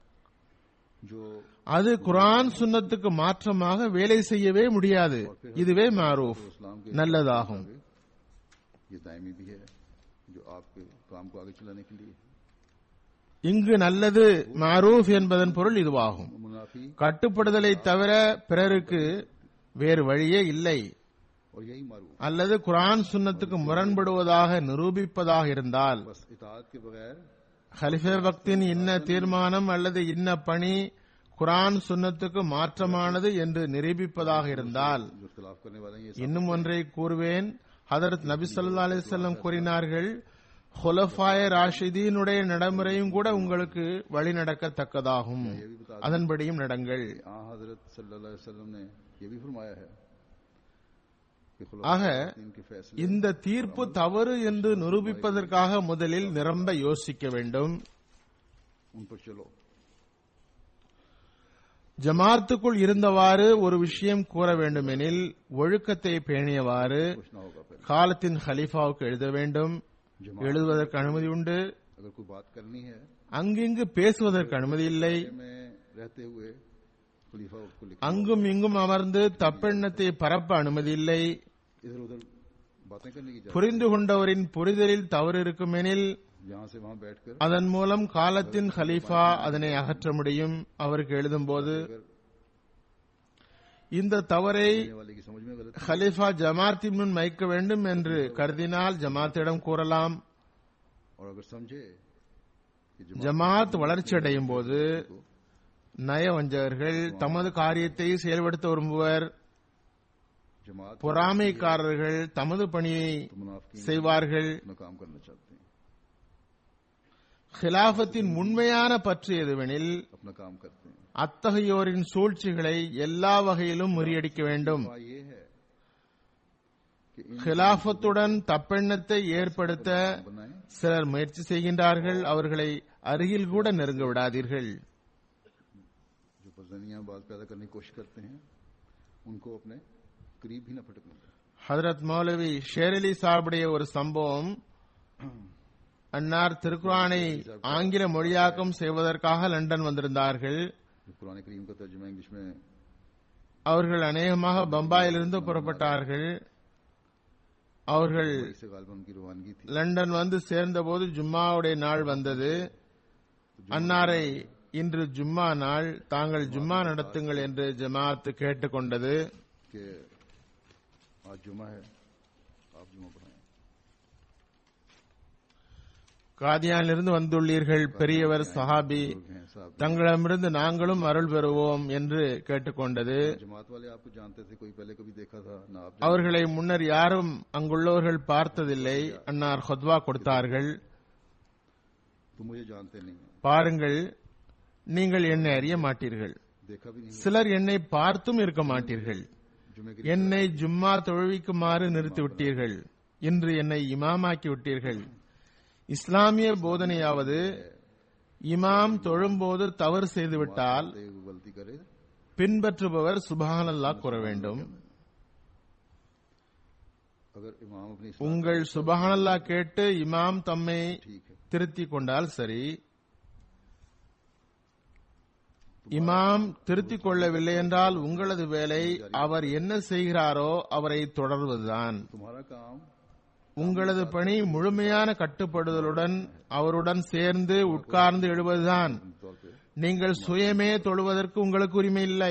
जो அது குர்ஆன் சுன்னத்துக்கு மாற்றமாக வேலை செய்யவே முடியாது இதுவே மாரூஃப் इस्लाम के நல்லதாகும் ये दायमी भी है जो आपके काम को आगे चलाने के लिए இங்கு நல்லது மாரூஃப் என்பதன் பொருள் இதுவாகும் मुनाफी கட்டுப்படுதலை தவிர பிறருக்கு வேறு வழியே இல்லை और यही मारूफ அல்லது குர்ஆன் சுன்னத்துக்கு முரண்படுவதாக நிரூபிப்பதாக இருந்தால் बस इताअत के बगैर ஹலிஃபே பக்தின் இன்ன தீர்மானம் அல்லது இன்ன பணி குர்ஆன் சுன்னத்துக்கு மாற்றமானது என்று நிரூபிப்பதாக இருந்தால் जो इख्तलाफ करने वाले हैं ये இன்னும் ஒன்றை கூறுவேன் ஹதரத் நபி ஸல்லல்லாஹு அலைஹி வஸல்லம் கூறினார்கள் ஹுலஃபாய ராஷிதீனுடைய நடைமுறையும் கூட உங்களுக்கு வழி நடக்கத்தக்கதாகும் அதன்படியும் நடங்கள் आ हजरत सल्लल्लाहु अलैहि वसल्लम ने ये भी फरमाया है कि ஆக खुलाफा के फैसले இந்த தீர்ப்பு தவறு என்று நிரூபிப்பதற்காக முதலில் நிரம்ப யோசிக்க வேண்டும் उन पर चलो ஜமாத்துக்குள் இருந்தவாறு ஒரு விஷயம் கூற வேண்டுமெனில் ஒழுக்கத்தை பேணியவாறு कुछ ना होगा फिर காலத்தின் खलीफाவுக்கு எழுத வேண்டும் जमात எழுதுவதற்கு அனுமதி உண்டு अगर कोई बात करनी है அங்கிங்கு பேசுவதற்கு அனுமதி இல்லை में रहते हुए खलीफा उसको लिख அங்கும் இங்கும் அமர்ந்து தப்பெண்ணத்தை பரப்ப அனுமதி இல்லை इधर उधर बातें करने की புரிந்து கொண்டவரின் புரிதலில் தவறு இருக்குமெனில் यहाँ से वहां बैठकर அதன் மூலம் காலத்தின் खलीफா அதனை அகற்ற முடியும் அவருக்கு எழுதும்போது अगर இந்த தவறை कहने वाले की समझ में गलत खलीफा ஜமாத்தின் முன் வைக்க வேண்டும் என்று கருதினால் ஜமாத்திடம் கூறலாம் और अगर समझे कि जमात ஜமாத் வளர்ச்சியடையும் போது நயவஞ்சகர்கள் தமது காரியத்தை செயல்படுத்த விரும்புவர் जमात பொறாமைக்காரர்கள் தமது பணியை तो मुनाफिकीन செய்வார்கள் अपना काम करना चाहते हैं ஹிலாஃபத்தின் உண்மையான பற்று எதுவெனில் अपना काम करते हैं அத்தகையோரின் சூழ்ச்சிகளை எல்லா வகையிலும் முறியடிக்க வேண்டும் वहाँ ये है कि इन ஹிலாஃபத்துடன் தப்பெண்ணத்தை ஏற்படுத்த बनाए சிலர் முயற்சி செய்கின்றார்கள் அவர்களை அருகில் கூட நெருங்க விடாதீர்கள் जो पजनियां बात पैदा करने की कोशिश करते हैं उनको अपने करीब भी न फटकने दें ஹதரத் மௌலவி ஷேரலி சாஹிபுடைய ஒரு சம்பவம் அன்னார் திருக்குரானை ஆங்கில மொழியாக்கம் செய்வதற்காக லண்டன் வந்திருந்தார்கள் जो पुराने करीम का तर्जुमा इंग्लिश में அவர்கள் அநேகமாக பம்பாயிலிருந்து புறப்பட்டார்கள் அவர்கள் इससे गालिबा उनकी रवानगी थी லண்டன் வந்து சேர்ந்தபோது ஜும்மாவுடைய நாள் வந்தது அன்னாரை இன்று ஜும்மா நாள் தாங்கள் ஜும்மா நடத்துங்கள் என்று ஜமாத் கேட்டுக்கொண்டது कि आज जुमा है आप जुमा पढ़ाएं காதியானிலிருந்து வந்துள்ளீர்கள் பெரியவர் சஹாபி लोग हैं साहब தங்களிடமிருந்து நாங்களும் அருள் பெறுவோம் என்று கேட்டுக்கொண்டது जमात वाले आपको जानते थे कोई पहले कभी देखा था ना आप அவர்களை முன்னர் யாரும் அங்குள்ளவர்கள் பார்த்ததில்லை அன்னார் ஹொத்வா கொடுத்தார்கள் तो मुझे जानते नहीं हैं பாருங்கள் நீங்கள் என்னை அறிய மாட்டீர்கள் देखा भी नहीं சிலர் என்னை பார்த்தும் இருக்க மாட்டீர்கள் जुमे की என்னை ஜும்மா தொழுவிக்குமாறு நிறுத்திவிட்டீர்கள் இன்று என்னை இமாமாக்கி விட்டீர்கள் இஸ்லாமிய போதனையாவது இமாம் தொழும்போது தவறு செய்துவிட்டால் रात को गलती करे பின்பற்றுபவர் சுபஹான் அல்லாஹ் கூற வேண்டும் अगर इमाम अपनी इस्लाह உங்கள் சுபஹான் அல்லாஹ் கேட்டு இமாம் தம்மை ठीक है திருத்திக் கொண்டால் சரி இமாம் திருத்திக் கொள்ளவில்லை என்றால் உங்களது வேலை அவர் என்ன செய்கிறாரோ அவரை தொடர்வதுதான் तुम्हारा काम உங்களது பணி முழுமையான கட்டுப்படுதலுடன் அவருடன் சேர்ந்து உட்கார்ந்து எழுவதுதான் तौर पे நீங்கள் சுயமே தொழுவதற்கு உங்களுக்கு உரிமை இல்லை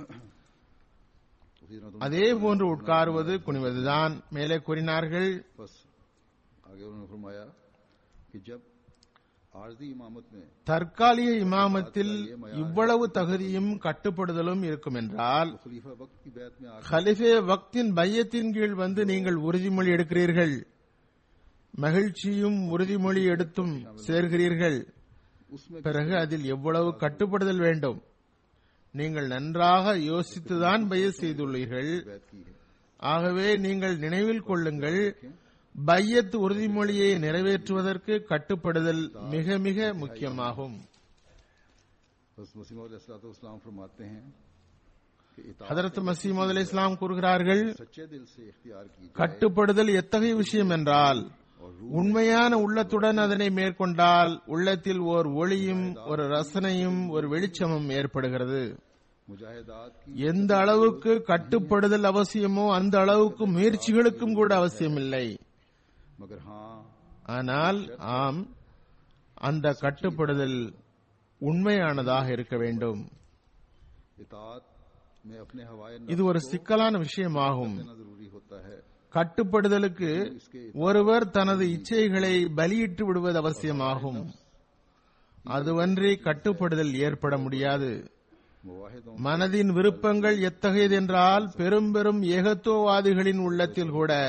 उसी तरह तुम அதே போன்று உட்காருவது குனிவதுதான் மேலே கூறினார்கள் बस आगे उन्होंने फरमाया कि जब आरजी इमामत में தற்காலிக இமாமத்தில் இவ்வளவு தகுதியும் கட்டுப்படுதலும் இருக்கும் என்றால் तो खलीफा वक्त की बैत में आकर खलीफे வக்தின் பையத்தின் கீழ் வந்து நீங்கள் உறுதிமொழி எடுக்கிறீர்கள் மகிழ்ச்சியும் உறுதிமொழி எடுத்தும் சேர்கிறீர்கள் उसमें பிறகு அதில் எவ்வளவு கட்டுப்படுதல் வேண்டும் நீங்கள் நன்றாக யோசித்துதான் பைய செய்துள்ளீர்கள் बैत की है ஆகவே நீங்கள் நினைவில் கொள்ளுங்கள் பையத் உறுதிமொழியை நிறைவேற்றுவதற்கு கட்டுப்படுதல் மிக மிக முக்கியமாகும் बस मसीम इस्लाम फरमाते हैं कि इताअत ஹதரத் மசீமது அலி இஸ்லாம் கூறுகிறார்கள் सच्चे दिल से इख्तियार की जाए கட்டுப்படுதல் எத்தகைய விஷயம் என்றால் உண்மையான உள்ளத்துடன் அதனை மேற்கொண்டால் உள்ளத்தில் ஓர் ஒளியும் ஒரு ரசனையும் ஒரு வெளிச்சமும் ஏற்படுகிறது मुजाहिदात की எந்த அளவுக்கு கட்டுப்படுதல் அவசியமோ அந்த அளவுக்கு முயற்சிகளுக்கும் கூட அவசியமில்லை मगर हाँ ஆனால் ஆம் அந்த கட்டுப்படுதல் உண்மையானதாக இருக்க வேண்டும் इताअत में अपने हवाए இது ஒரு சிக்கலான விஷயமாகும் देना जरूरी होता है கட்டுப்படுதலுக்கு ஒருவர் தனது இச்சைகளை பலியிட்டு விடுவது அவசியமாகும் அதுவன்றி கட்டுப்படுதல் ஏற்பட முடியாது मुवाहिदों மனதின் விருப்பங்கள் எத்தகையது என்றால் பெரும் பெரும் ஏகத்துவவாதிகளின் உள்ளத்தில் கூட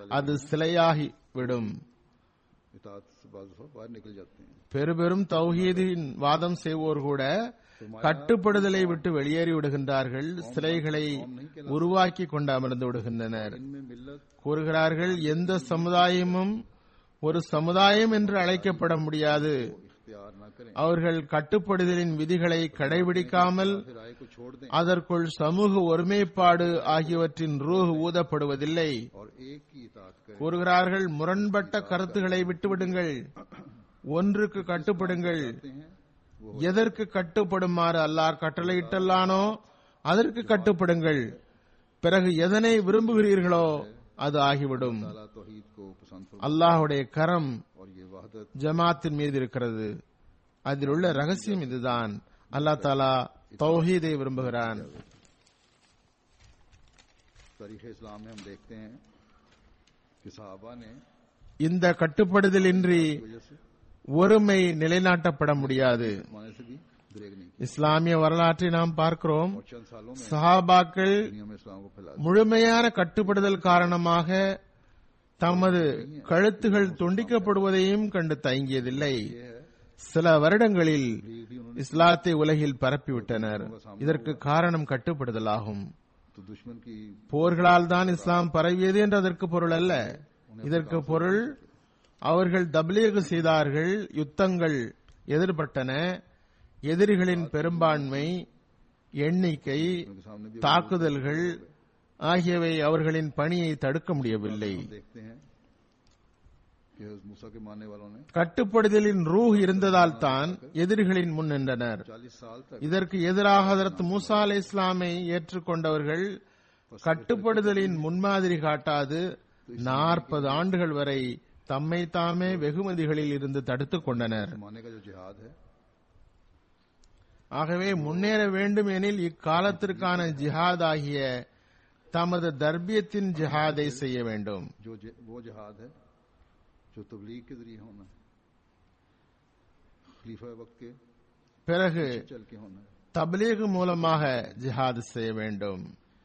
அது சிலையாகி விடும் इतात से बाज दफा बाहर निकल जाते हैं பெருபெரும் தௌஹீதின் வாதம் செய்வோர் கூட கட்டுப்படுதலை விட்டு வெளியேறி விடுகின்றார்கள் சிலைகளை உருவாக்கி கொண்டு அமர்ந்து விடுகின்றனர் इनमें मिल्लत கூறுகிறார்கள் எந்த சமுதாயமும் ஒரு சமுதாயம் என்று அழைக்கப்பட முடியாது इख्तियार न करें அவர்கள் கட்டுப்படுதலின் விதிகளை கடைபிடிக்காமல் फिर आय को छोड़ दें அதற்குள் சமூக ஒருமைப்பாடு ஆகியவற்றின் ரூஹ் ஊதப்படுவதில்லை और एक की इतात करें கூறுகிறார்கள் முரண்பட்ட கருத்துக்களை விட்டுவிடுங்கள் ஒன்றுக்கு கட்டுப்படுங்கள் कहते हैं वो எதற்கு கட்டுப்படுமாறு அல்லாஹ் கட்டளையிட்டல்லானோ அதற்கு கட்டுப்படுங்கள் பிறகு எதனை விரும்புகிறீர்களோ அது ஆகிவிடும் ताला तौहीद को पसंद फरमा அல்லாஹுடைய கரம் और ये वहदत ஜமாத்தின் மீது இருக்கிறது அதில் உள்ள ரகசியம் இதுதான் அல்லாஹ் தாலா தௌஹீதை விரும்புகிறான் तारीख इस्लाम में हम देखते हैं कि साहबा ने இந்த கட்டுப்படுதலின்றி वजह से ஒருமை நிலைநாட்டப்பட முடியாது माने से भी दरेग नहीं की இஸ்லாமிய வரலாற்றை நாம் பார்க்கிறோம் और चंद सालों में சஹாபாக்கள் दुनिया में इस्लाम को फैला முழுமையான கட்டுப்படுதல் காரணமாக தமது கழுத்துகள் துண்டிக்கப்படுவதையும் கண்டு தயங்கியதில்லை दिया है சில வருடங்களில் भी भी उन्होंने இஸ்லாத்தை உலகில் பரப்பிவிட்டனர் இதற்கு காரணம் கட்டுப்படுதலாகும் तो दुश्मन की போர்களால் தான் இஸ்லாம் பரவியது என்று அதற்கு பொருள் அல்ல இதற்கு பொருள் அவர்கள் தப்லீக் செய்தார்கள் யுத்தங்கள் எதிர்பட்டன எதிரிகளின் பெரும்பான்மை எண்ணிக்கை उनके सामने भी தாக்குதல்கள் ஆகியவை அவர்களின் பணியை தடுக்க முடியவில்லை हम देखते हैं कि हज़रत मूसा के मानने वालों ने கட்டுப்படுதலின் ரூஹ் இருந்ததால் தான் எதிரிகளின் முன் நின்றனர் 40 साल तक இதற்கு எதிராக ஹதரத் மூசா அலை இஸ்லாமை ஏற்றுக்கொண்டவர்கள் கட்டுப்படுதலின் முன்மாதிரி காட்டாது நாற்பது ஆண்டுகள் வரை தம்மை தாமே வெகுமதிகளில் இருந்து தடுத்துக் கொண்டனர் मानने का जो जिहाद है ஆகவே முன்னேற வேண்டும் எனில் இக்காலத்திற்கான ஜிஹாத் ஆகிய தமது தர்பியத்தின் ஜிஹாதை செய்ய வேண்டும் जो जि- वो जिहाद है जो तबलीग के जरिए होना है खलीफा वक्त के பிறகு चल के होना है தப்லீக் மூலமாக ஜிஹாத் செய்ய வேண்டும்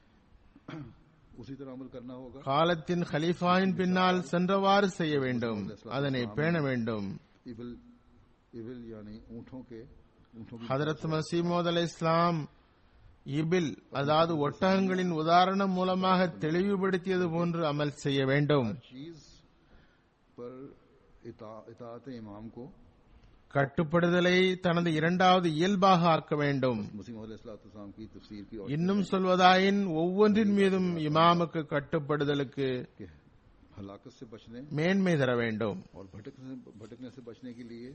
उसी तरह अमल करना होगा காலத்தின் खलीफாவின் பின்னால் சென்றவாறு செய்ய வேண்டும் அதனை பேண வேண்டும் इबल इबल यानी ऊंटों के ऊंटों की ஹதரத் மசீமோத் அலை இஸ்லாம் இபில் அதாவது ஒட்டகங்களின் உதாரணம் மூலமாக தெளிவுபடுத்தியது போன்று அமல் செய்ய வேண்டும் चीज पर इता- इताअत इमाम को கட்டுப்படுதலை தனது இரண்டாவது இயல்பாக ஆக்க வேண்டும் मसीम अलैहिस्सलाम की तफसीर की और இன்னும் சொல்வதாயின் ஒவ்வொன்றின் மீதும் இமாமுக்கு கட்டுப்படுதலுக்கு के हलाकत से बचने மேன்மை தர வேண்டும் और भटकने भटकने से बचने के लिए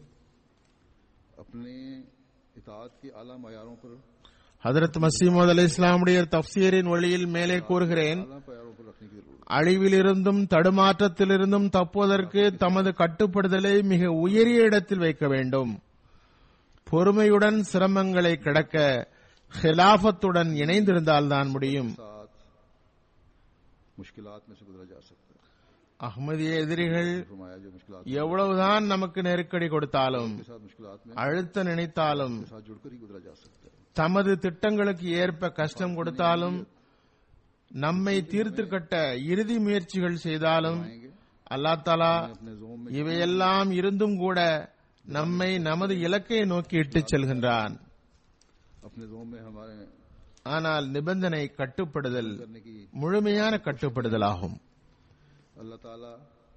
अपने इताअत के आला मयारों पर ஹதரத் மசீமோத் அலை இஸ்லாமுடைய தப்சீரின் வழியில் மேலே கூறுகிறேன் आला मयारों पर रखने की जरूरत அழிவிலிருந்தும் தடுமாற்றத்திலிருந்தும் தப்புவதற்கு தமது கட்டுப்படுதலை மிக உயரிய இடத்தில் வைக்க வேண்டும் பொறுமையுடன் சிரமங்களை கடக்க ஹிலாஃபத்துடன் இணைந்திருந்தால்தான் முடியும் है साथ मुश्किलात में से गुजरा जा सकता है அஹ்மதிய எதிரிகள் फरमाया जो मुश्किलात எவ்வளவுதான் நமக்கு நெருக்கடி கொடுத்தாலும் के साथ मुश्किलात में அழுத்த நினைத்தாலும் के साथ जुड़कर ही गुजरा जा सकता है தமது திட்டங்களுக்கு ஏற்ப கஷ்டம் கொடுத்தாலும் நம்மை தீர்த்து கட்ட இறுதி முயற்சிகள் செய்தாலும் आएंगे அல்லாஹ் தாலா अपने जोम में இவையெல்லாம் இருந்தும் கூட நம்மை நமது இலக்கை நோக்கி இட்டுச் செல்கின்றான் अपने जोम में हमारे ஆனால் நிபந்தனை கட்டுப்படுதல் करने की முழுமையான கட்டுப்படுதலாகும் अल्लाह ताला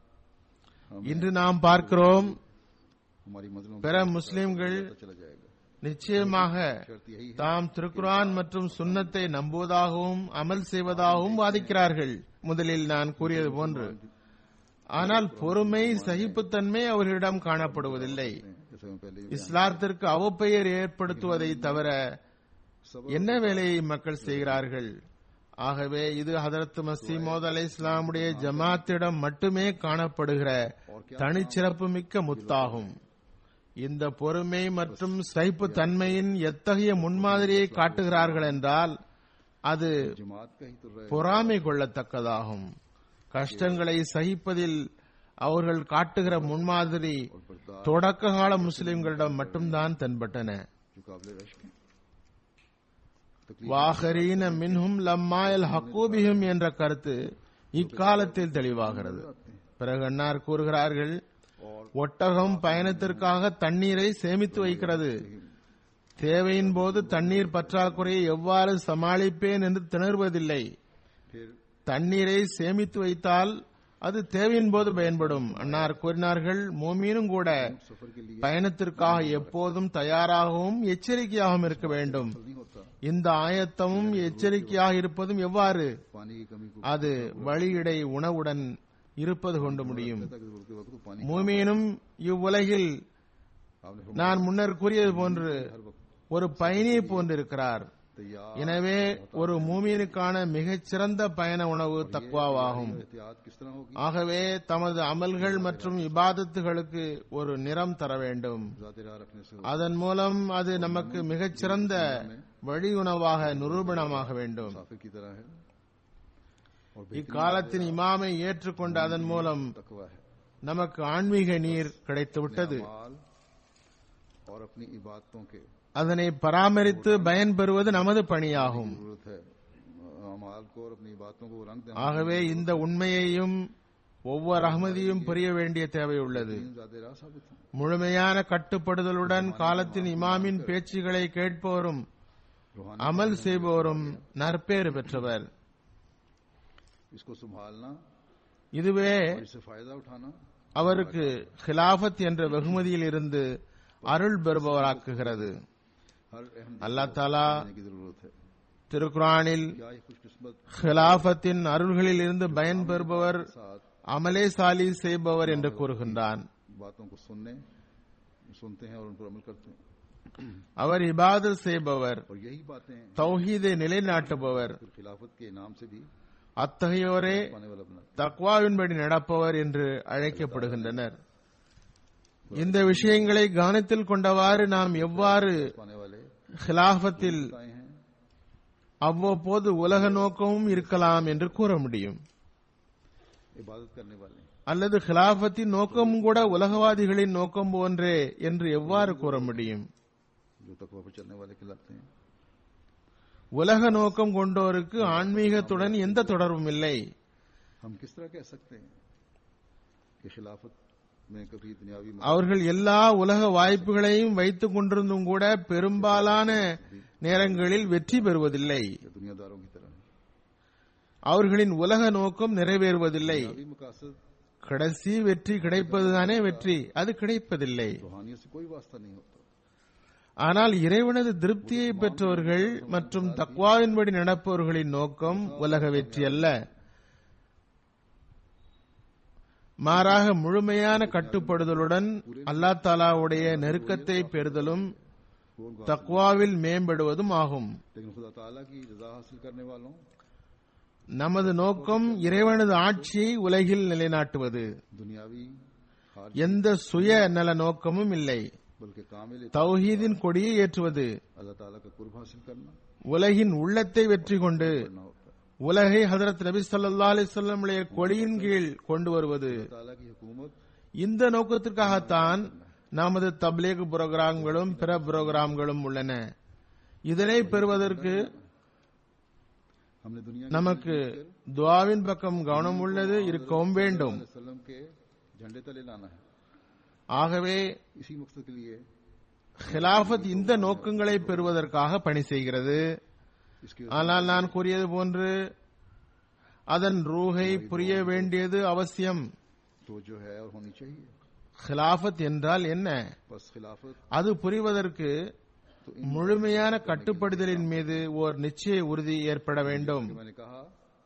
हम இன்று நாம் பார்க்கிறோம் हमारी मजलूम பிற முஸ்லிம்கள் पता चला जाएगा நிச்சயமாக शर्त यही है தாம் திருக்குரான் மற்றும் சுன்னத்தை நம்புவதாகவும் அமல் செய்வதாகவும் வாதிக்கிறார்கள் முதலில் நான் கூறியது போன்று ஆனால் பொறுமை சகிப்புத்தன்மை அவர்களிடம் காணப்படுவதில்லை जैसे हम पहले ही இஸ்லாத்திற்கு அவப்பெயர் ஏற்படுத்துவதை தவிர सब என்ன வேலையை மக்கள் செய்கிறார்கள் ஆகவே இது ஹதரத் மசீமோத் அலை இஸ்லாமுடைய ஜமாத்திடம் மட்டுமே காணப்படுகிற தனிச்சிறப்பு மிக்க முத்தாகும் இந்த பொறுமை மற்றும் சகிப்பு தன்மையின் எத்தகைய முன்மாதிரியை காட்டுகிறார்கள் என்றால் அது जमात का ही तो रहे பொறாமை கொள்ளத்தக்கதாகும் கஷ்டங்களை சகிப்பதில் அவர்கள் காட்டுகிற முன்மாதிரி और बर्दाश्त தொடக்க கால முஸ்லிம்களிடம் மட்டும்தான் தென்பட்டன जो काबिल रश्क है तकलीफ வாஹரீன மின்ஹும் லம்மாயல் ஹக்கூபிஹும் என்ற கருத்து இக்காலத்தில் தெளிவாகிறது आते हैं பிறகு அன்னார் கூறுகிறார்கள் और ஒட்டகம் பயணத்திற்காக தண்ணீரை சேமித்து வைக்கிறது தேவையின் போது தண்ணீர் பற்றாக்குறையை எவ்வாறு சமாளிப்பேன் என்று திணறுவதில்லை फिर தண்ணீரை சேமித்து வைத்தால் அது தேவையின் போது பயன்படும் அன்னார் கூறினார்கள் மோமீனும் கூட सफर के लिए பயணத்திற்காக எப்போதும் தயாராகவும் எச்சரிக்கையாகவும் இருக்க வேண்டும் नहीं होता இந்த ஆயத்தமும் எச்சரிக்கையாக இருப்பதும் எவ்வாறு पानी की कमी को அது வழியிடை உணவுடன் இருப்பது கொண்டு முடியும் ताकि जरूरत के वक्त को पानी மூமீனும் இவ்வுலகில் आपने फरमाया, நான் முன்னர் கூறியது போன்று हर वक्त ஒரு பயணியை போன்றிருக்கிறார் तैयार எனவே ஒரு மூமீனுக்கான மிகச்சிறந்த பயண உணவு தக்வாவாகும் एहतियात किस तरह होगी ஆகவே தமது அமல்கள் மற்றும் இபாதத்துகளுக்கு ஒரு நிறம் தர வேண்டும் जाते राह रखने से அதன் மூலம் அது நமக்கு மிகச்சிறந்த வழி உணவாக நிரூபணமாக வேண்டும் मुसाफिर की तरह है और இக்காலத்தின் இமாமை ஏற்றுக்கொண்ட அதன் மூலம் तकवा है நமக்கு ஆன்மீக நீர் கிடைத்துவிட்டது माल और अपनी इबादतों के அதனை பராமரித்து பயன்பெறுவது நமது பணியாகும் जरूरत है अमाल को और अपनी इबादतों को रंग देना ஆகவே இந்த உண்மையையும் ஒவ்வொரு அகமதியும் புரிய வேண்டிய தேவை உள்ளது ज्यादा राह साबित है முழுமையான கட்டுப்படுதலுடன் காலத்தின் இமாமின் பேச்சுகளை கேட்பவரும் रूहानी அமல் செய்பவரும் நற்பேறு பெற்றவர் इसको संभालना இதுவே और इससे फायदा उठाना அவருக்கு खिलाफत என்ற வெகுமதியில் இருந்து அருள் பெறுபவராக்குகிறது हर अहम அல்லாஹ் தாலா करने की जरूरत है திருக்குரானில் क्या ये खुशकिस्मत खिलाफத்தின் அருள்களில் இருந்து பயன்பெறுபவர் साथ அமலே சாலி செய்பவர் என்று கூறுகின்றான் बातों को सुनने सुनते हैं और उन पर अमल करते हैं அவர் இபாதத் செய்பவர் और यही बातें தௌஹீதை நிலைநாட்டுபவர் फिर खिलाफत के नाम से भी அத்தகையோரே पाने वाला बनाते தக்வாவின்படி நடப்பவர் என்று அழைக்கப்படுகின்றனர் இந்த விஷயங்களை கவனத்தில் கொண்டவாறு நாம் எவ்வாறு हैं। पाने वाले ஹிலாஃபத்தில் आए हैं அவ்வப்போது உலக நோக்கமும் இருக்கலாம் என்று கூற முடியும் इबादत करने वाले அல்லது ஹிலாஃபத்தின் நோக்கமும் கூட உலகவாதிகளின் நோக்கம் போன்றே என்று எவ்வாறு கூற முடியும் जो तकवा पर चलने वाले कहलाते हैं உலக நோக்கம் கொண்டோருக்கு ஆன்மீகத்துடன் எந்த தொடர்பும் இல்லை हम किस तरह कह सकते हैं कि खिलाफत में कभी दुनियावी அவர்கள் எல்லா உலக வாய்ப்புகளையும் வைத்துக் கொண்டிருந்தும் கூட பெரும்பாலான நேரங்களில் வெற்றி பெறுவதில்லை या दुनियादारों की तरह அவர்களின் உலக நோக்கம் நிறைவேறுவதில்லை दुनियावी मकासद கடைசி வெற்றி கிடைப்பதுதானே வெற்றி அது கிடைப்பதில்லை रूहानियत से कोई वास्ता नहीं होता ஆனால் இறைவனது திருப்தியை பெற்றவர்கள் மற்றும் தக்வாவின்படி நடப்பவர்களின் நோக்கம் உலக வெற்றி அல்ல மாறாக முழுமையான கட்டுப்படுதலுடன் அல்லா தாலாவுடைய நெருக்கத்தை பெறுதலும் वो उनको தக்வாவில் மேம்படுவதும் ஆகும் लेकिन खुदा ताला की रजा हासिल करने वालों நமது நோக்கம் இறைவனது ஆட்சியை உலகில் நிலைநாட்டுவது दुनियावी हार எந்த சுய நல நோக்கமும் இல்லை बल्कि कामिल தௌஹீதின் கொடியை ஏற்றுவது अल्लाह ताला का कुर्ब हासिल करना உலகின் உள்ளத்தை வெற்றி கொண்டு करना होता है உலகை ஹதரத் நபி ஸல்லல்லாஹு அலைஹி வஸல்லம் உடைய கொடியின் கீழ் கொண்டு வருவது ताला की हुकूमत இந்த நோக்கத்திற்காகத்தான் நமது தப்லீக் புரோகிராம்களும் பிற புரோகிராம்களும் உள்ளன இதனை பெறுவதற்கு हमने दुनिया நமக்கு துவாவின் பக்கம் கவனம் உள்ளது இருக்கவும் வேண்டும் के वसल्लम के झंडे तले लाना है ஆகவே इसी मकसद के लिए ஹிலாஃபத் இந்த நோக்கங்களை பெறுவதற்காக பணி செய்கிறது इसके ஆனால் நான் கூறியது போன்று அதன் ரூஹை புரிய வேண்டியது அவசியம் तो जो है और होनी चाहिए ஹிலாஃபத் என்றால் என்ன बस खिलाफत அது புரிவதற்கு तो முழுமையான கட்டுப்படுதலின் மீது ஓர் நிச்சய உறுதி ஏற்பட வேண்டும் इन मैंने कहा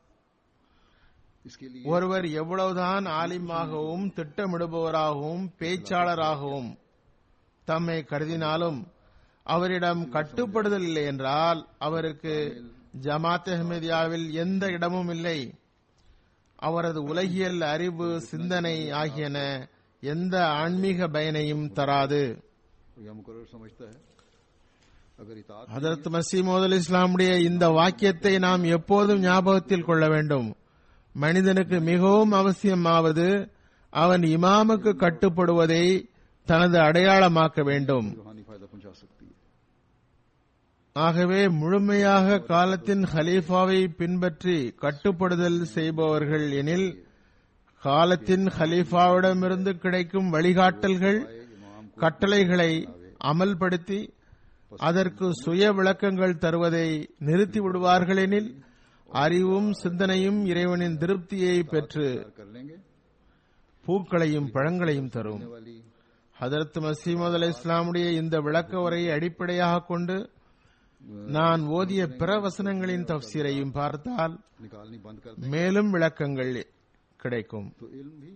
इसके लिए ஒருவர் எவ்வளவுதான் ஆலிமாகவும் திட்டமிடுபவராகவும் பேச்சாளராகவும் தம்மை கருதினாலும் அவரிடம் கட்டுப்படுதல் இல்லை என்றால் அவருக்கு ஜமாத் அஹ்மதியாவில் எந்த இடமும் இல்லை அவரது உலகியல் அறிவு சிந்தனை ஆகியன எந்த ஆன்மீக பயனையும் தராது यह मुकर्रर समझता है अगर इतात ஹதரத் மசீமோத் அலி இஸ்லாமுடைய இந்த வாக்கியத்தை நாம் எப்போதும் ஞாபகத்தில் கொள்ள வேண்டும் மனிதனுக்கு மிகவும் அவசியமாவது அவன் இமாமுக்கு கட்டுப்படுவதை தனது அடையாளமாக்க வேண்டும் रूहानी फायदा पहुंचा सकती है ஆகவே முழுமையாக காலத்தின் ஹலீஃபாவை பின்பற்றி கட்டுப்படுதல் செய்பவர்கள் எனில் காலத்தின் ஹலீஃபாவிடமிருந்து கிடைக்கும் வழிகாட்டல்கள் கட்டளைகளை அமல்படுத்தி அதற்கு சுய விளக்கங்கள் தருவதை நிறுத்தி விடுவார்கள் எனில் அறிவும் சிந்தனையும் இறைவனின் திருப்தியை பெற்று कर लेंगे பூக்களையும் பழங்களையும் தரும் आने वाली ஹதரத் மசீமது அலை இஸ்லாமுடைய இந்த விளக்க உரையை அடிப்படையாக கொண்டு நான் ஓதிய பிற வசனங்களின் தப்சீரையும் பார்த்தால் निकालनी बंद कर दें மேலும் விளக்கங்கள் கிடைக்கும் तो इल्म भी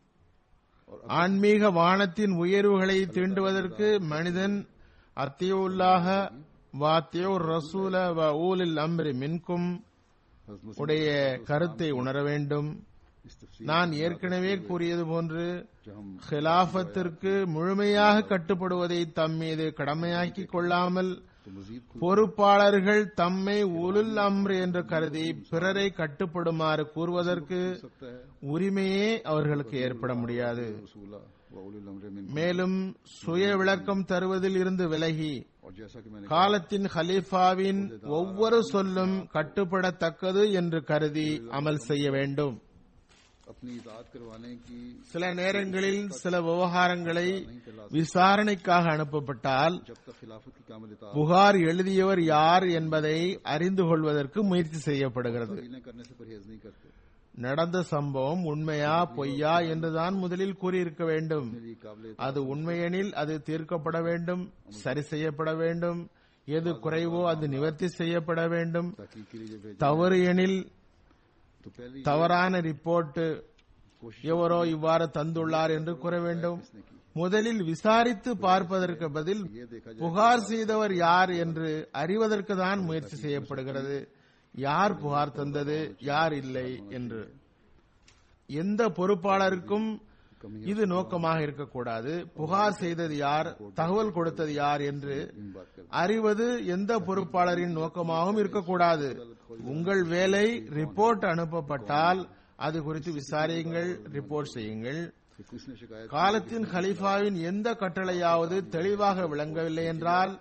ஆன்மீக வானத்தின் உயர்வுகளை தீண்டுவதற்கு மனிதன் அத்தியுல்லாக வாத்தியோ ரசூல வ ஊலில் அம்ரி மின்கும் हज़रत मुस्लिम உடைய கருத்தை உணர வேண்டும் इस तफसीर நான் ஏற்கனவே கூறியது போன்று जो हम ஹிலாஃபத்திற்கு முழுமையாக கட்டுப்படுவதை தம் மீது கடமையாக்கிக் கொள்ளாமல் तो मजीद खुद பொறுப்பாளர்கள் தம்மை உலுல் அம்ர் என்று கருதி பிறரை கட்டுப்படுமாறு கூறுவதற்கு सकता है உரிமையே அவர்களுக்கு ஏற்பட முடியாது रसूला व उलिल अम्र मिन மேலும் சுய விளக்கம் தருவதில் இருந்து விலகி और जैसा कि मैंने காலத்தின் ஹலீஃபாவின் ஒவ்வொரு சொல்லும் கட்டுப்படத்தக்கது என்று கருதி அமல் செய்ய வேண்டும் अपनी इतात करवाने की சில நேரங்களில் சில விவகாரங்களை விசாரணைக்காக அனுப்பப்பட்டால் जब तक खिलाफत की कामिल इतात புகார் எழுதியவர் யார் என்பதை அறிந்து கொள்வதற்கு முயற்சி செய்யப்படுகிறது तब्दीलें करने से परहेज नहीं करते நடந்த சம்பவம் உண்மையா பொய்யா என்றுதான் முதலில் கூறியிருக்க வேண்டும் मेरी काबिल அது உண்மையெனில் அது தீர்க்கப்பட வேண்டும் சரி செய்யப்பட வேண்டும் எது குறைவோ அது நிவர்த்தி செய்யப்பட வேண்டும் ताकीद के लिए भेजा தவறு எனில் तो पहले தவறான ரிப்போர்ட் कोशिश எவரோ இவ்வாறு தந்துள்ளார் என்று கூற வேண்டும் किसने की முதலில் விசாரித்து பார்ப்பதற்கு பதில் ये देखा जाए புகார் செய்தவர் யார் என்று அறிவதற்கு தான் முயற்சி செய்யப்படுகிறது யார் புகார் தந்தது யார் இல்லை என்று எந்த பொறுப்பாளருக்கும் இது நோக்கமாக இருக்கக்கூடாது புகார் செய்தது யார் தகவல் கொடுத்தது யார் என்று इन बात कर அறிவது எந்த பொறுப்பாளரின் நோக்கமாகவும் இருக்கக்கூடாது உங்கள் வேலை ரிப்போர்ட் அனுப்பப்பட்டால் அது குறித்து விசாரியுங்கள் ரிப்போர்ட் செய்யுங்கள் कि किसने शिकायत காலத்தின் खलीफாவின் எந்த கட்டளையாவது தெளிவாக விளங்கவில்லை என்றால்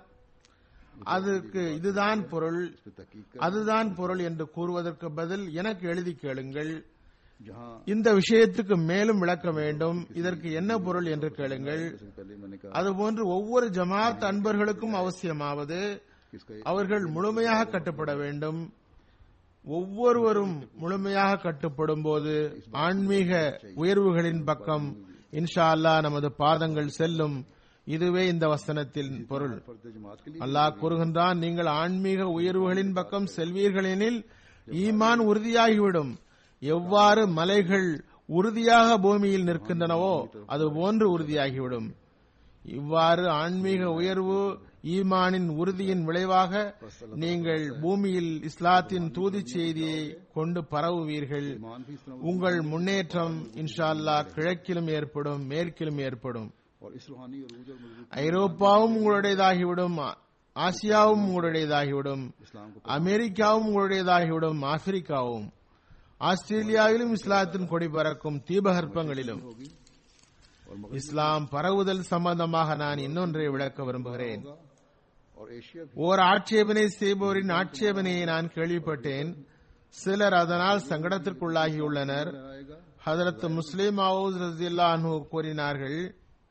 அதற்கு இதுதான் பொருள் पे तहकीक कर அதுதான் பொருள் என்று கூறுவதற்கு பதில் எனக்கு எழுதி கேளுங்கள் जहाँ இந்த விஷயத்துக்கு மேலும் விளக்க வேண்டும் இதற்கு என்ன பொருள் என்று கேளுங்கள் जैसे पहले मैंने कहा அதுபோன்று ஒவ்வொரு ஜமாத் அன்பர்களுக்கும் அவசியமாவது किसका அவர்கள் முழுமையாக கட்டுப்பட வேண்டும் ஒவ்வொருவரும் முழுமையாக கட்டுப்படும் போது ஆன்மீக உயர்வுகளின் பக்கம் இன்ஷா அல்லாஹ் நமது பாதங்கள் செல்லும் இதுவே இந்த வசனத்தின் பொருள் फर्द जमात के लिए அல்லாஹ் கூறுகின்றான் நீங்கள் ஆன்மீக உயர்வுகளின் பக்கம் செல்வீர்கள் எனில் ஈமான் உறுதியாகிவிடும் எவ்வாறு மலைகள் உறுதியாக பூமியில் நிற்கின்றனவோ அது போன்று உறுதியாகிவிடும் இவ்வாறு ஆன்மீக உயர்வு ஈமானின் உறுதியின் விளைவாக நீங்கள் பூமியில் இஸ்லாத்தின் தூதிச் செய்தியை கொண்டு பரவுவீர்கள் ईमान भी इस तरह உங்கள் முன்னேற்றம் இன்ஷா அல்லாஹ் கிழக்கிலும் ஏற்படும் மேற்கிலும் ஏற்படும் और इस रूहानी अरूज और मजबूत ஐரோப்பாவும் உங்களுடையதாகிவிடும் ஆ- ஆசியாவும் உங்களுடையதாகிவிடும் इस्लाम को அமெரிக்காவும் உங்களுடையதாகிவிடும் ஆப்பிரிக்காவும் ஆஸ்திரேலியாவிலும் இஸ்லாத்தின் கொடி பறக்கும் தீபகற்பங்களிலும் होगी और मगरब இஸ்லாம் பரவுதல் சம்பந்தமாக நான் இன்னொன்றை விளக்க விரும்புகிறேன் होगा और एशिया भी ஓர் ஆட்சேபனை செய்பவரின் ஆட்சேபனையை நான் கேள்விப்பட்டேன் சிலர் அதனால் சங்கடத்திற்குள்ளாகியுள்ளனர் आएगा ஹதரத் முஸ்லிம் அவுஸ் ரசில்லா அன்ஹு கூறினார்கள்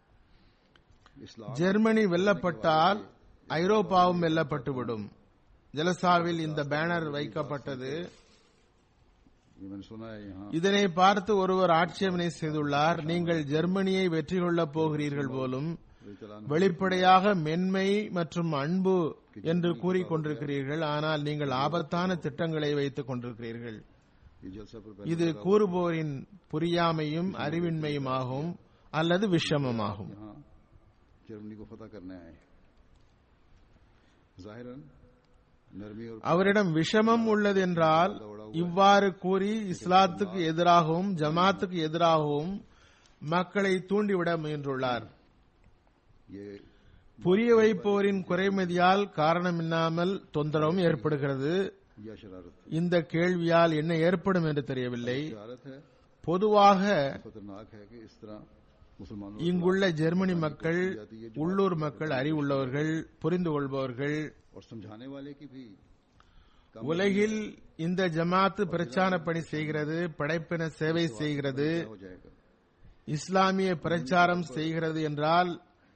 इस्लाम ஜெர்மனி வெல்லப்பட்டால் ஐரோப்பாவும் வெல்லப்பட்டுவிடும் ஜலசாவில் இந்த பேனர் வைக்கப்பட்டது ये मैंने सुना है यहाँ இதனை பார்த்து ஒருவர் ஆட்சேபனை செய்துள்ளார் நீங்கள் ஜெர்மனியை வெற்றி கொள்ளப் போகிறீர்கள் போலும் रज़ियल्लाहु வெளிப்படையாக மென்மை மற்றும் அன்பு என்று கூறிக்கொண்டிருக்கிறீர்கள் ஆனால் நீங்கள் ஆபத்தான திட்டங்களை வைத்துக் கொண்டிருக்கிறீர்கள் अन्हु, ये जलसा पर இது கூறுபவரின் புரியாமையும் அறிவின்மையுமாகும் அல்லது விஷமமாகும் यहाँ जर्मनी को फतह करने आए हैं। जाहिरन नरमी और அவரிடம் விஷமம் உள்ளது என்றால் இவ்வாறு கூறி இஸ்லாத்துக்கு எதிராகவும் ஜமாத்துக்கு எதிராகவும் மக்களை தூண்டிவிட முயன்றுள்ளார் ये புரிய வைப்பவரின் குறைமதியால் காரணமில்லாமல் தொந்தரவும் ஏற்படுகிறது यह शरारत இந்த கேள்வியால் என்ன ஏற்படும் என்று தெரியவில்லை शरारत है பொதுவாக खतरनाक है कि इस तरह मुसलमानों இங்குள்ள ஜெர்மனி மக்கள் உள்ளூர் மக்கள் அறிவுள்ளவர்கள் புரிந்து கொள்பவர்கள் और समझाने वाले की भी कम உலகில் இந்த ஜமாத்து பிரச்சார பணி செய்கிறது படைப்பின சேவை செய்கிறது हो जाएगा இஸ்லாமிய பிரச்சாரம் செய்கிறது என்றால்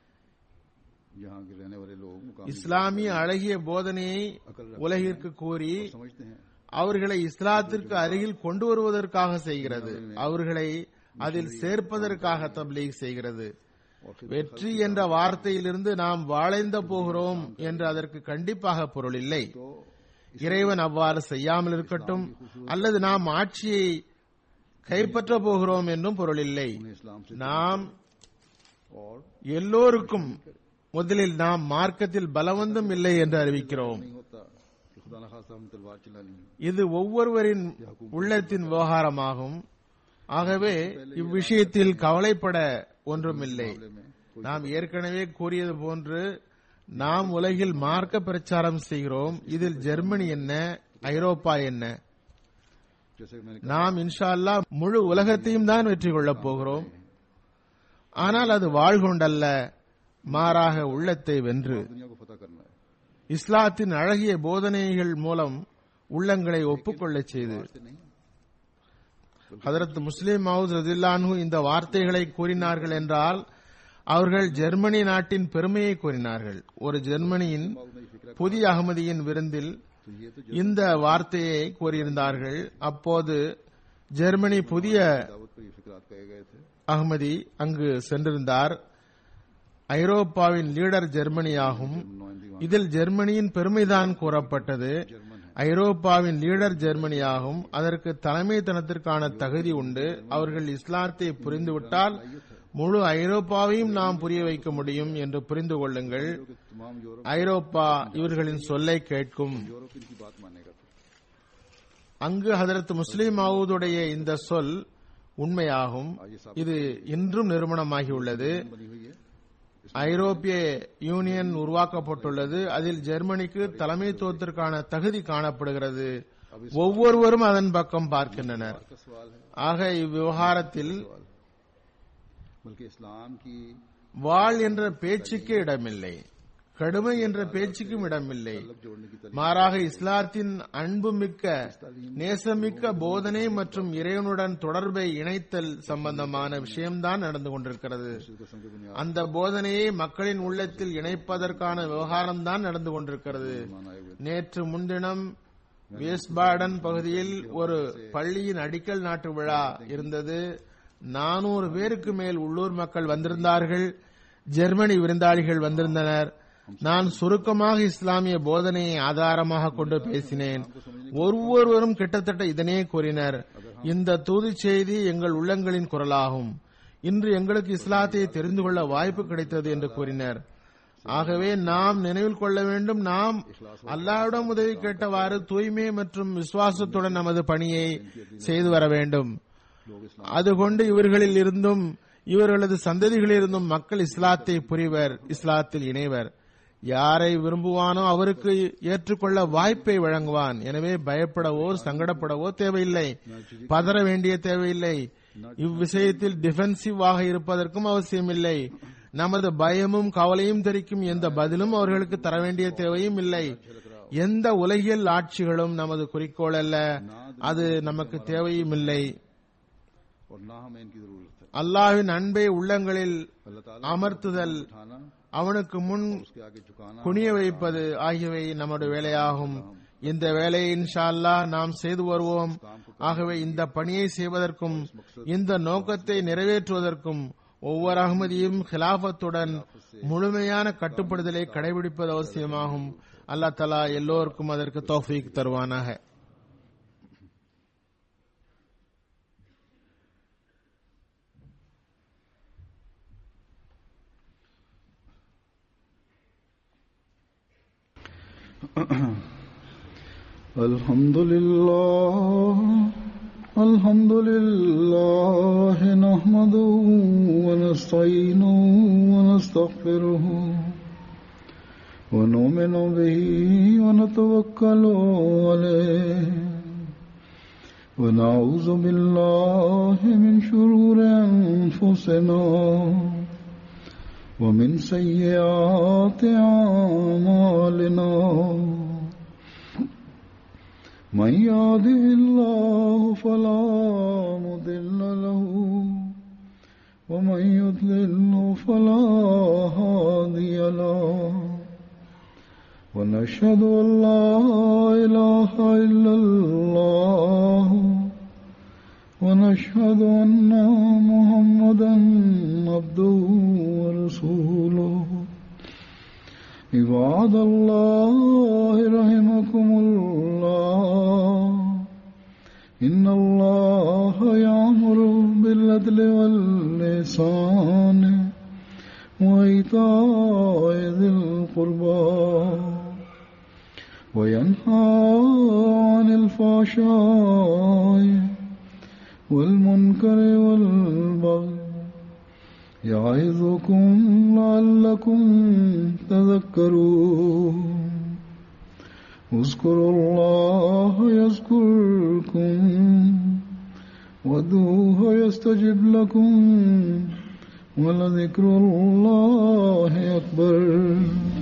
यहाँ के रहने वाले लोग मुकामी இஸ்லாமிய அழகிய போதனையை உலகிற்கு கூறி समझते हैं அவர்களை இஸ்லாத்திற்கு அருகில் கொண்டு வருவதற்காக செய்கிறது அவர்களை அதில் சேர்ப்பதற்காக தப்லீக் செய்கிறது और फिर வெற்றி என்ற வார்த்தையிலிருந்து நாம் வாழைந்த போகிறோம் என்று அதற்கு கண்டிப்பாக பொருள் இல்லை तो இறைவன் அவ்வாறு செய்யாமல் இருக்கட்டும் அல்லது நாம் ஆட்சியை கைப்பற்ற போகிறோம் என்றும் பொருள் இல்லை उन्हें इस्लाम से நாம் और எல்லோருக்கும் முதலில் நாம் மார்க்கத்தில் பலவந்தம் இல்லை என்று அறிவிக்கிறோம் नहीं होता कि खुदा न खासा हम तलवार चलानी है இது ஒவ்வொருவரின் உள்ளத்தின் விவகாரமாகும் ஆகவே இவ்விஷயத்தில் கவலைப்பட ஒன்றுமில்லை मामले में कोई நாம் ஏற்கனவே கூறியது போன்று நாம் உலகில் மார்க்க பிரச்சாரம் செய்கிறோம் இதில் ஜெர்மனி என்ன ஐரோப்பா என்ன जैसे कि मैंने நாம் இன்ஷா அல்லாஹ் முழு உலகத்தையும் தான் வெற்றி கொள்ளப் போகிறோம் ஆனால் அது வாழ்கொண்டல்ல மாறாக உள்ளத்தை வென்று कहा दुनिया को फतह करना है இஸ்லாத்தின் அழகிய போதனைகள் மூலம் உள்ளங்களை ஒப்புக்கொள்ளச் செய்து से नहीं ஹதரத் முஸ்லிம் மவுத் ரதில்லான்ஹு இந்த வார்த்தைகளை கூறினார்கள் என்றால் அவர்கள் ஜெர்மனி நாட்டின் பெருமையை கூறினார்கள் ஒரு ஜெர்மனியின் माउद ने ये फिक्र புதிய அகமதியின் விருந்தில் तो ये तो இந்த வார்த்தையை கூறியிருந்தார்கள் அப்போது ஜெர்மனி புதிய दावत पर ये फिक्रात कहे गए थे அகமதி அங்கு சென்றிருந்தார் ஐரோப்பாவின் லீடர் ஜெர்மனியாகும் नुमाइंदगी वहाँ இதில் ஜெர்மனியின் பெருமைதான் கூறப்பட்டது जर्मन है ஐரோப்பாவின் லீடர் ஜெர்மனியாகும் அதற்கு தலைமைத்தனத்திற்கான தகுதி உண்டு அவர்கள் இஸ்லாத்தை புரிந்துவிட்டால் முழு ஐரோப்பாவையும் நாம் புரிய வைக்க முடியும் என்று புரிந்து கொள்ளுங்கள் जो कि तमाम यूरोप ஐரோப்பா இவர்களின் சொல்லை கேட்கும் यूरोप इनकी बात मानेगा फिर அங்கு ஹதரத் முஸ்லிம் மவுதுடைய இந்த சொல் உண்மையாகும் இது இன்றும் நிறுவனமாகியுள்ளது बनी हुई है ஐரோப்பிய யூனியன் உருவாக்கப்பட்டுள்ளது அதில் ஜெர்மனிக்கு தலைமைத்துவத்திற்கான தகுதி காணப்படுகிறது ஒவ்வொருவரும் அதன் பக்கம் பார்க்கின்றனர் का सवाल है ஆக இவ்விவகாரத்தில் बल्कि इस्लाम की வாழ் என்ற பேச்சுக்கே இடமில்லை கடுமை என்ற பேச்சுக்கும் இடமில்லை तलब जोड़ने की तलीम மாறாக இஸ்லாத்தின் அன்புமிக்க நேசமிக்க போதனை மற்றும் இறைவனுடன் தொடர்பை இணைத்தல் சம்பந்தமான விஷயம்தான் நடந்து கொண்டிருக்கிறது कसम की बुनियाद அந்த போதனையை மக்களின் உள்ளத்தில் இணைப்பதற்கான விவகாரம்தான் நடந்து கொண்டிருக்கிறது आए हुए நேற்று முன்தினம் வேஸ்பாடன் பகுதியில் ஒரு பள்ளியின் அடிக்கல் நாட்டு விழா இருந்தது நானூறு பேருக்கு மேல் உள்ளூர் மக்கள் வந்திருந்தார்கள் ஜெர்மனி விருந்தாளிகள் வந்திருந்தனர் நான் சுருக்கமாக இஸ்லாமிய போதனையை ஆதாரமாக கொண்டு பேசினேன் ஒவ்வொருவரும் கிட்டத்தட்ட இதனே கூறினர் இந்த தூது செய்தி எங்கள் உள்ளங்களின் குரலாகும் இன்று எங்களுக்கு இஸ்லாத்தை தெரிந்து கொள்ள வாய்ப்பு கிடைத்தது என்று கூறினர் ஆகவே நாம் நினைவில் கொள்ள வேண்டும் நாம் அல்லாவிடம் உதவி கேட்டவாறு தூய்மை மற்றும் விசுவாசத்துடன் நமது பணியை செய்து வர வேண்டும் लोग इस्लाम அதுகொண்டு இவர்களில் இருந்தும் இவர்களது சந்ததிகளில் இருந்தும் மக்கள் இஸ்லாத்தை புரிவர் இஸ்லாத்தில் இணைவர் யாரை விரும்புவானோ அவருக்கு ஏற்றுக்கொள்ள வாய்ப்பை வழங்குவான் எனவே பயப்படவோ சங்கடப்படவோ தேவையில்லை பதற வேண்டிய தேவையில்லை இவ்விஷயத்தில் டிஃபென்சிவாக இருப்பதற்கும் அவசியமில்லை நமது பயமும் கவலையும் தெரிக்கும் எந்த பதிலும் அவர்களுக்கு தர வேண்டிய தேவையும் இல்லை எந்த உலகியல் ஆட்சிகளும் நமது குறிக்கோள் அல்ல அது நமக்கு தேவையும் இல்லை और ना हमें इनकी जरूरत है அல்லாஹ்வின் அன்பை உள்ளங்களில் अल्लाह ताला அமர்த்துதல் उठाना அவனுக்கு முன் उसके आगे झुकाना குனிய வைப்பது ஆகியவை நமது வேலையாகும் இந்த வேலையை இன்ஷா அல்லாஹ் நாம் செய்து வருவோம் ஆகவே இந்த பணியை செய்வதற்கும் இந்த நோக்கத்தை நிறைவேற்றுவதற்கும் ஒவ்வொரு அகமதியும் கிலாபத்துடன் முழுமையான கட்டுப்படுதலை கடைபிடிப்பது அவசியமாகும் அல்லாஹ் தலா எல்லோருக்கும் அதற்கு தௌஃபீக் தருவானாக الحمد لله الحمد لله نحمده ونستعينه ونستغفره ونؤمن به ونتوكل عليه ونعوذ بالله من شرور أنفسنا ومن سيئات أعمالنا من يهده الله فلا مضل له ومن يضلل فلا هادي له ونشهد أن لا إله إلا الله ونشهد أن محمدا عبده ورسوله عباد الله رحمكم الله إن الله يأمر بالعدل واللسان وإيتاء ذي القربى وينهى عن الفحشاء والمنكر والبغي يعظكم لعلكم تذكرون اذكروا الله يذكركم وادعوه يستجب لكم ولذكر الله أكبر